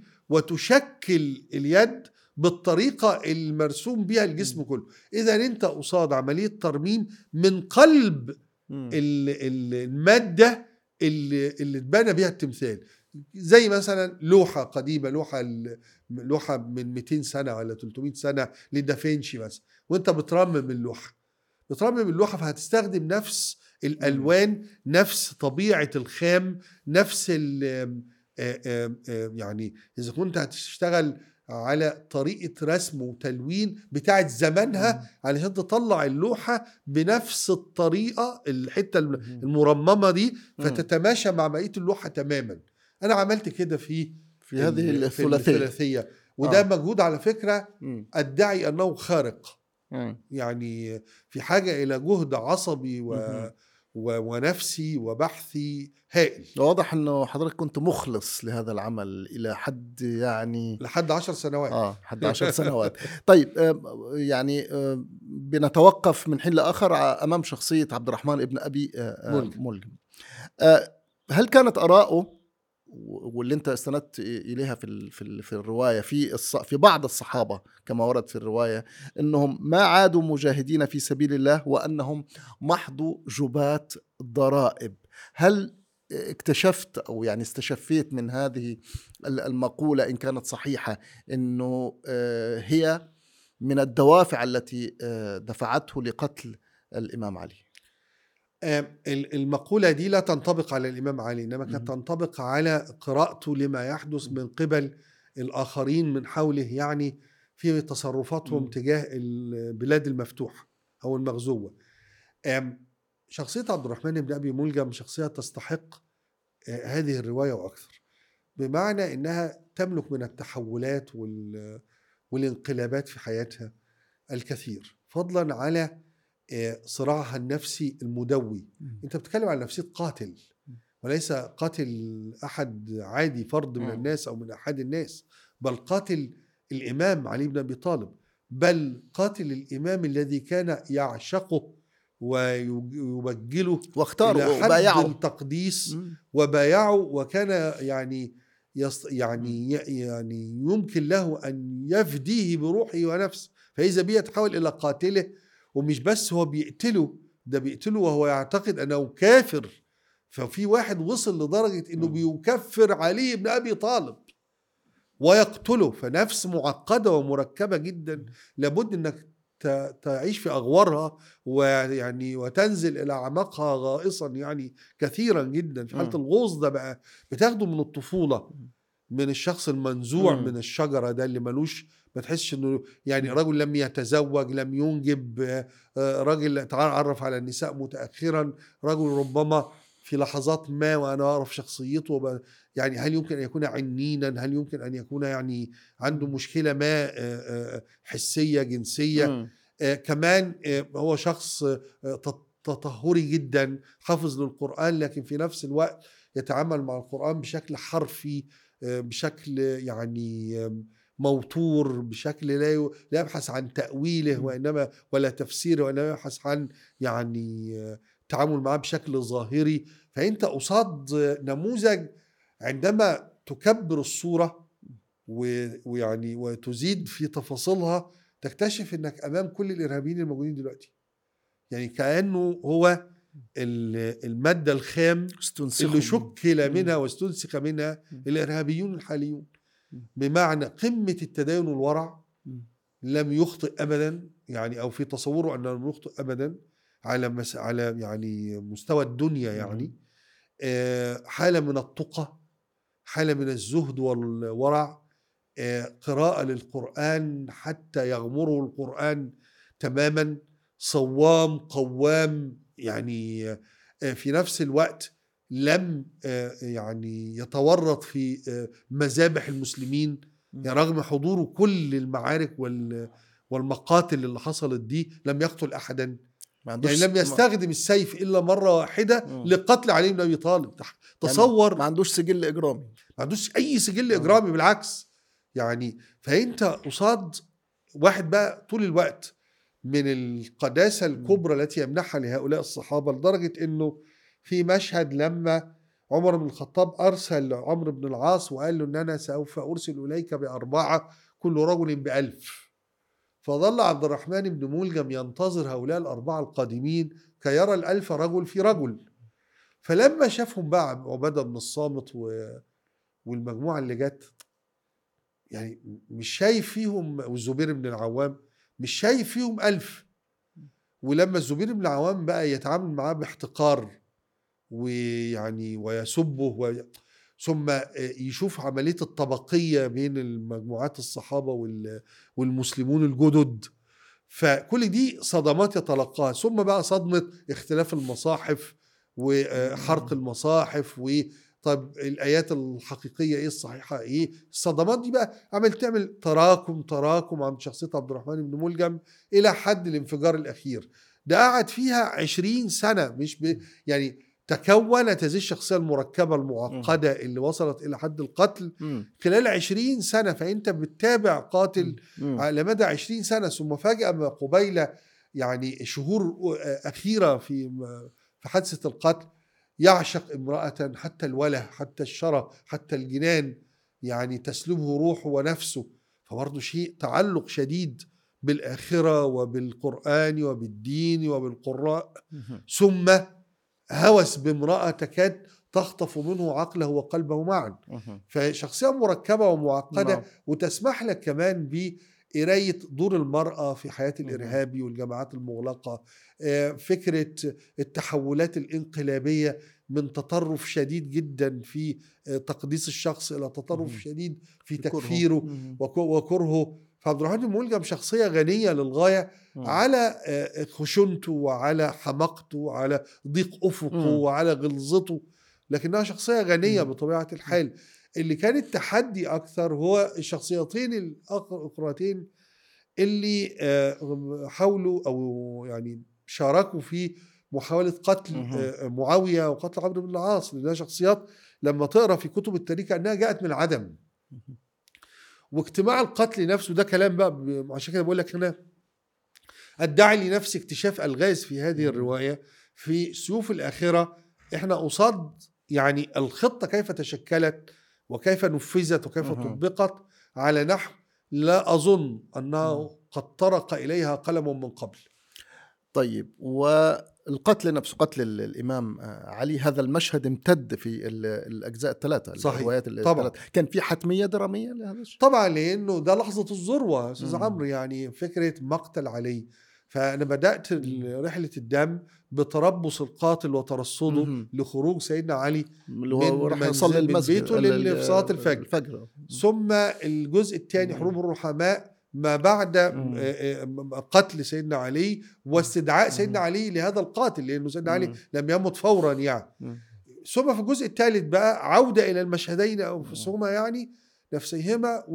وتشكل اليد بالطريقه المرسوم بيها الجسم كله اذا انت قصاد عمليه ترميم من قلب مم. ال- ال- الماده اللي اللي اتبنى بيها التمثال زي مثلا لوحه قديمه لوحه ال- لوحه من 200 سنه ولا 300 سنه لدافنشي مثلا وانت بترمم اللوحه بترمم اللوحه فهتستخدم نفس الالوان نفس طبيعه الخام نفس ال آه، آه، آه، يعني اذا كنت هتشتغل على طريقه رسم وتلوين بتاعت زمانها علشان تطلع اللوحه بنفس الطريقه الحته الم- مم. المرممه دي مم. فتتماشى مع بقيه اللوحه تماما انا عملت كده في في هذه ال- في الثلاثيه الثلاثيه وده آه. مجهود على فكره مم. ادعي انه خارق مم. يعني في حاجه الى جهد عصبي و... مهم. و... ونفسي وبحثي هائل واضح انه حضرتك كنت مخلص لهذا العمل الى حد يعني لحد عشر سنوات اه حد عشر سنوات طيب آه، يعني آه، بنتوقف من حين لاخر ع- امام شخصيه عبد الرحمن ابن ابي آه، آه، ملجم. ملجم آه، هل كانت اراءه واللي انت استندت اليها في ال- في ال- في الروايه في الص- في بعض الصحابه كما ورد في الروايه انهم ما عادوا مجاهدين في سبيل الله وانهم محض جبات ضرائب هل اكتشفت او يعني استشفيت من هذه ال- المقوله ان كانت صحيحه انه آه، هي من الدوافع التي آه، دفعته لقتل الامام علي آم، ال- المقولة دي لا تنطبق على الإمام علي إنما كانت مهم. تنطبق على قراءته لما يحدث من قبل الآخرين من حوله يعني في تصرفاتهم مم. تجاه البلاد المفتوحة أو المغزوة آم، شخصية عبد الرحمن بن أبي ملجم شخصية تستحق آه، هذه الرواية وأكثر بمعنى إنها تملك من التحولات وال- والانقلابات في حياتها الكثير فضلا على آه، صراعها النفسي المدوي انت بتتكلم عن نفسيه قاتل وليس قاتل احد عادي فرد من مم. الناس او من احد الناس بل قاتل الامام علي بن ابي طالب بل قاتل الامام الذي كان يعشقه ويبجله واختاروا الى حد وبايعوا التقديس مم. وبايعه وكان يعني يص يعني يعني يمكن له ان يفديه بروحه ونفسه فاذا به يتحول الى قاتله ومش بس هو بيقتله ده بيقتله وهو يعتقد انه كافر ففي واحد وصل لدرجه انه مم. بيكفر علي بن ابي طالب ويقتله فنفس معقده ومركبه جدا لابد انك ت- تعيش في اغوارها ويعني وتنزل الى اعماقها غائصا يعني كثيرا جدا في حاله مم. الغوص ده بقى بتاخده من الطفوله من الشخص المنزوع مم. من الشجره ده اللي ملوش ما تحسش انه يعني رجل لم يتزوج لم ينجب آه، آه، راجل تعرف على النساء متاخرا رجل ربما في لحظات ما وانا اعرف شخصيته وب- يعني هل يمكن ان يكون عنينا هل يمكن ان يكون يعني عنده مشكله ما آه، آه، حسيه جنسيه مم. آه، كمان آه، هو شخص آه، تط- تطهري جدا حافظ للقرآن لكن في نفس الوقت يتعامل مع القرآن بشكل حرفي آه، بشكل يعني آم، موتور بشكل لا ي- لا يبحث عن تأويله م. وإنما ولا تفسيره وإنما يبحث عن يعني آه، التعامل معاه بشكل ظاهري فأنت قصاد آه، نموذج عندما تكبر الصورة و- ويعني وتزيد في تفاصيلها تكتشف انك امام كل الارهابيين الموجودين دلوقتي يعني كانه هو ال- الماده الخام استنسخوا اللي شكل مم. منها واستنسخ منها مم. الارهابيون الحاليون مم. بمعنى قمه التدين والورع مم. لم يخطئ ابدا يعني او في تصوره انه لم يخطئ ابدا على مس... على يعني مستوى الدنيا يعني آه، حالة من التقى حالة من الزهد والورع آه، قراءة للقرآن حتى يغمره القرآن تماما صوام قوام يعني آه، في نفس الوقت لم آه، يعني يتورط في آه، مذابح المسلمين يعني رغم حضوره كل المعارك وال والمقاتل اللي حصلت دي لم يقتل احدا ما عندوش يعني لم يستخدم السيف الا مره واحده مم. لقتل علي بن ابي طالب تح- يعني تصور ما عندوش سجل اجرامي ما عندوش اي سجل آه. اجرامي بالعكس يعني فانت قصاد واحد بقى طول الوقت من القداسه الكبرى التي يمنحها لهؤلاء الصحابه لدرجه انه في مشهد لما عمر بن الخطاب ارسل عمرو بن العاص وقال له ان انا سوف ارسل اليك باربعه كل رجل بألف فظل عبد الرحمن بن ملجم ينتظر هؤلاء الاربعه القادمين كي يرى الالف رجل في رجل فلما شافهم بقى عباده بن الصامت و... والمجموعه اللي جت يعني مش شايف فيهم والزبير بن العوام مش شايف فيهم ألف ولما الزبير بن العوام بقى يتعامل معاه باحتقار ويعني ويسبه و... ثم يشوف عملية الطبقية بين المجموعات الصحابة وال... والمسلمون الجدد فكل دي صدمات يتلقاها ثم بقى صدمة اختلاف المصاحف وحرق المصاحف و طب الايات الحقيقيه ايه الصحيحه ايه الصدمات دي بقى عملت تعمل تراكم تراكم عند شخصيه عبد الرحمن بن ملجم الى حد الانفجار الاخير ده قعد فيها عشرين سنه مش ب... يعني تكونت هذه الشخصيه المركبه المعقده اللي وصلت الى حد القتل مم. خلال عشرين سنه فانت بتتابع قاتل مم. على مدى عشرين سنة ثم فجأة ما قبيل يعني شهور أخيرة في في حادثة القتل يعشق امرأة حتى الوله حتى الشرى حتى الجنان يعني تسلبه روحه ونفسه فبرضه شيء تعلق شديد بالآخرة وبالقرآن وبالدين وبالقراء مم. ثم هوس بامرأة تكاد تخطف منه عقله وقلبه معا مم. فشخصية مركبة ومعقدة نعم. وتسمح لك كمان بقراية دور المرأة في حياة مهم. الإرهابي والجماعات المغلقة آه، فكرة التحولات الانقلابية من تطرف شديد جدا في آه، تقديس الشخص إلى تطرف مهم. شديد في كره. تكفيره مم. وك- وكرهه فعبد الرحمن بن ملجم شخصية غنية للغاية مم. على آه، خشونته وعلى حماقته وعلى ضيق افقه مم. وعلى غلظته لكنها شخصيه غنيه مم. بطبيعه الحال اللي كان التحدي اكثر هو الشخصيتين الاخرتين اللي آه، حاولوا او يعني شاركوا في محاوله قتل مهم. آه، معاويه وقتل عمرو بن العاص لانها شخصيات لما تقرا في كتب التاريخ انها جاءت من العدم واجتماع القتل نفسه ده كلام بقى ب- عشان كده بقول لك هنا ادعي لنفسي اكتشاف الغاز في هذه الروايه في سيوف الاخره احنا قصاد يعني الخطه كيف تشكلت وكيف نفذت وكيف مهم. طبقت على نحو لا اظن انه مم. قد طرق اليها قلم من قبل طيب والقتل نفسه قتل ال- الامام آه، علي هذا المشهد امتد في ال- الاجزاء الثلاثه صحيح. الروايات ال- طبعاً. الثلاثة. كان في حتميه دراميه لهذا الشيء طبعا لانه ده لحظه الذروه يا استاذ مم. عمرو يعني فكره مقتل علي فانا بدات ال- رحله الدم بتربص القاتل وترصده مهم. لخروج سيدنا علي اللي من هو راح منزل- يصلي من المسجد بيته ال- لل- ال- في صلاة الفجر. الفجر ثم الجزء الثاني مم. حروب الرحماء ما بعد مم. آه، آه، قتل سيدنا علي واستدعاء سيدنا مم. علي لهذا القاتل لانه سيدنا علي مم. لم يمت فورا يعني مم. ثم في الجزء الثالث بقى عوده الى المشهدين مم. انفسهما يعني نفسيهما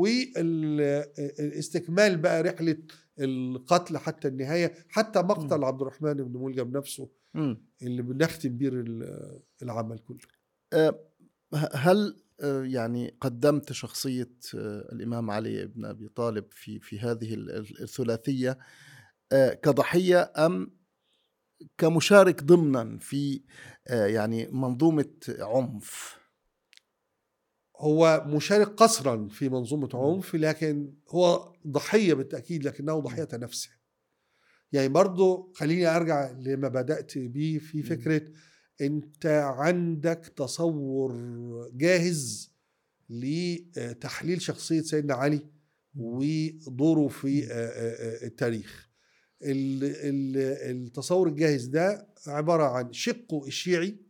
والاستكمال بقى رحله القتل حتى النهايه حتى مقتل مم. عبد الرحمن بن ملجم نفسه مم. اللي بنختم بيه ال- العمل كله آه، ه- هل آه، يعني قدمت شخصية آه، الإمام علي بن أبي طالب في في هذه ال- ال- الثلاثية آه، كضحية أم كمشارك ضمنا في آه، يعني منظومة عنف هو مشارك قصرا في منظومة عنف لكن هو ضحية بالتأكيد لكنه ضحية نفسه يعني برضو خليني أرجع لما بدأت بيه في فكرة أنت عندك تصور جاهز لتحليل شخصية سيدنا علي ودوره في آه، آه، آه، التاريخ ال- ال- التصور الجاهز ده عبارة عن شقه الشيعي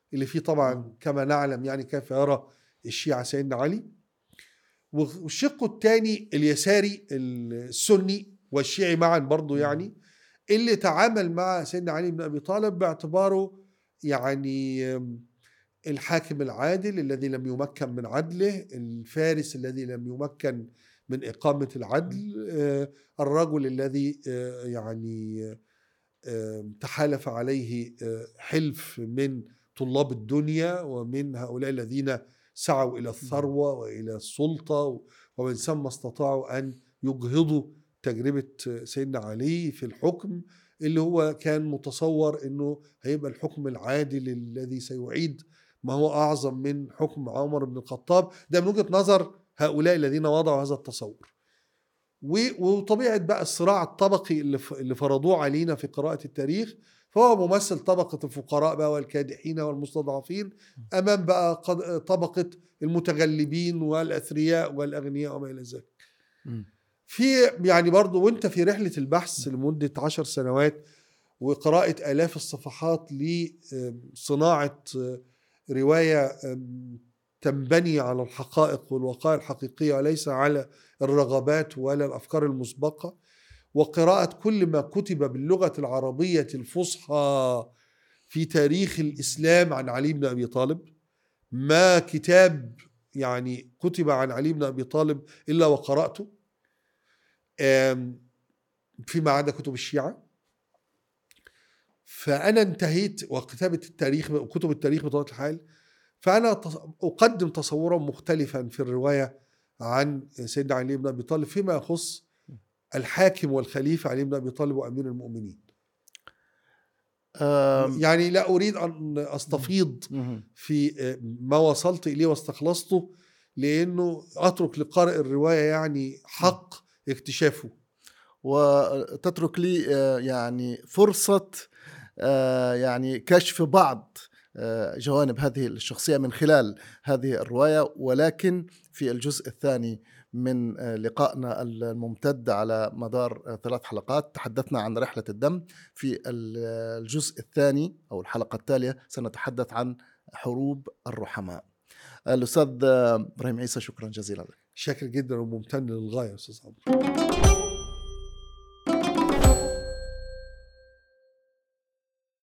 اللي فيه طبعا كما نعلم يعني كيف يرى الشيعة سيدنا علي والشق الثاني اليساري السني والشيعي معا برضو يعني اللي تعامل مع سيدنا علي بن ابي طالب باعتباره يعني الحاكم العادل الذي لم يمكن من عدله الفارس الذي لم يمكن من إقامة العدل آه، الرجل الذي آه، يعني آه، تحالف عليه حلف من طلاب الدنيا ومن هؤلاء الذين سعوا إلى الثروة وإلى السلطة ومن ثم استطاعوا أن يجهضوا تجربة سيدنا علي في الحكم اللي هو كان متصور أنه هيبقى الحكم العادل الذي سيعيد ما هو أعظم من حكم عمر بن الخطاب ده من وجهة نظر هؤلاء الذين وضعوا هذا التصور وطبيعة بقى الصراع الطبقي اللي فرضوه علينا في قراءة التاريخ فهو ممثل طبقة الفقراء بقى والكادحين والمستضعفين أمام بقى طبقة المتغلبين والأثرياء والأغنياء وما إلى ذلك في يعني برضو وانت في رحلة البحث لمدة عشر سنوات وقراءة آلاف الصفحات لصناعة رواية تنبني على الحقائق والوقائع الحقيقية وليس على الرغبات ولا الأفكار المسبقة وقراءة كل ما كتب باللغة العربية الفصحى في تاريخ الإسلام عن علي بن أبي طالب ما كتاب يعني كتب عن علي بن أبي طالب إلا وقرأته فيما عدا كتب الشيعة فأنا انتهيت وكتابة التاريخ وكتب التاريخ بطبيعة الحال فأنا أقدم تصورا مختلفا في الرواية عن سيدنا علي بن أبي طالب فيما يخص الحاكم والخليفة علي بن أبي طالب وأمير المؤمنين يعني لا أريد أن أستفيض في ما وصلت إليه واستخلصته لأنه أترك لقارئ الرواية يعني حق اكتشافه وتترك لي آه، يعني فرصة آه، يعني كشف بعض آه، جوانب هذه الشخصية من خلال هذه الرواية ولكن في الجزء الثاني من آه، لقائنا الممتد على مدار ثلاث حلقات تحدثنا عن رحلة الدم في الجزء الثاني أو الحلقة التالية سنتحدث عن حروب الرحماء الأستاذ إبراهيم عيسى شكرا جزيلا لك شاكر جدا وممتن للغاية أستاذ عمرو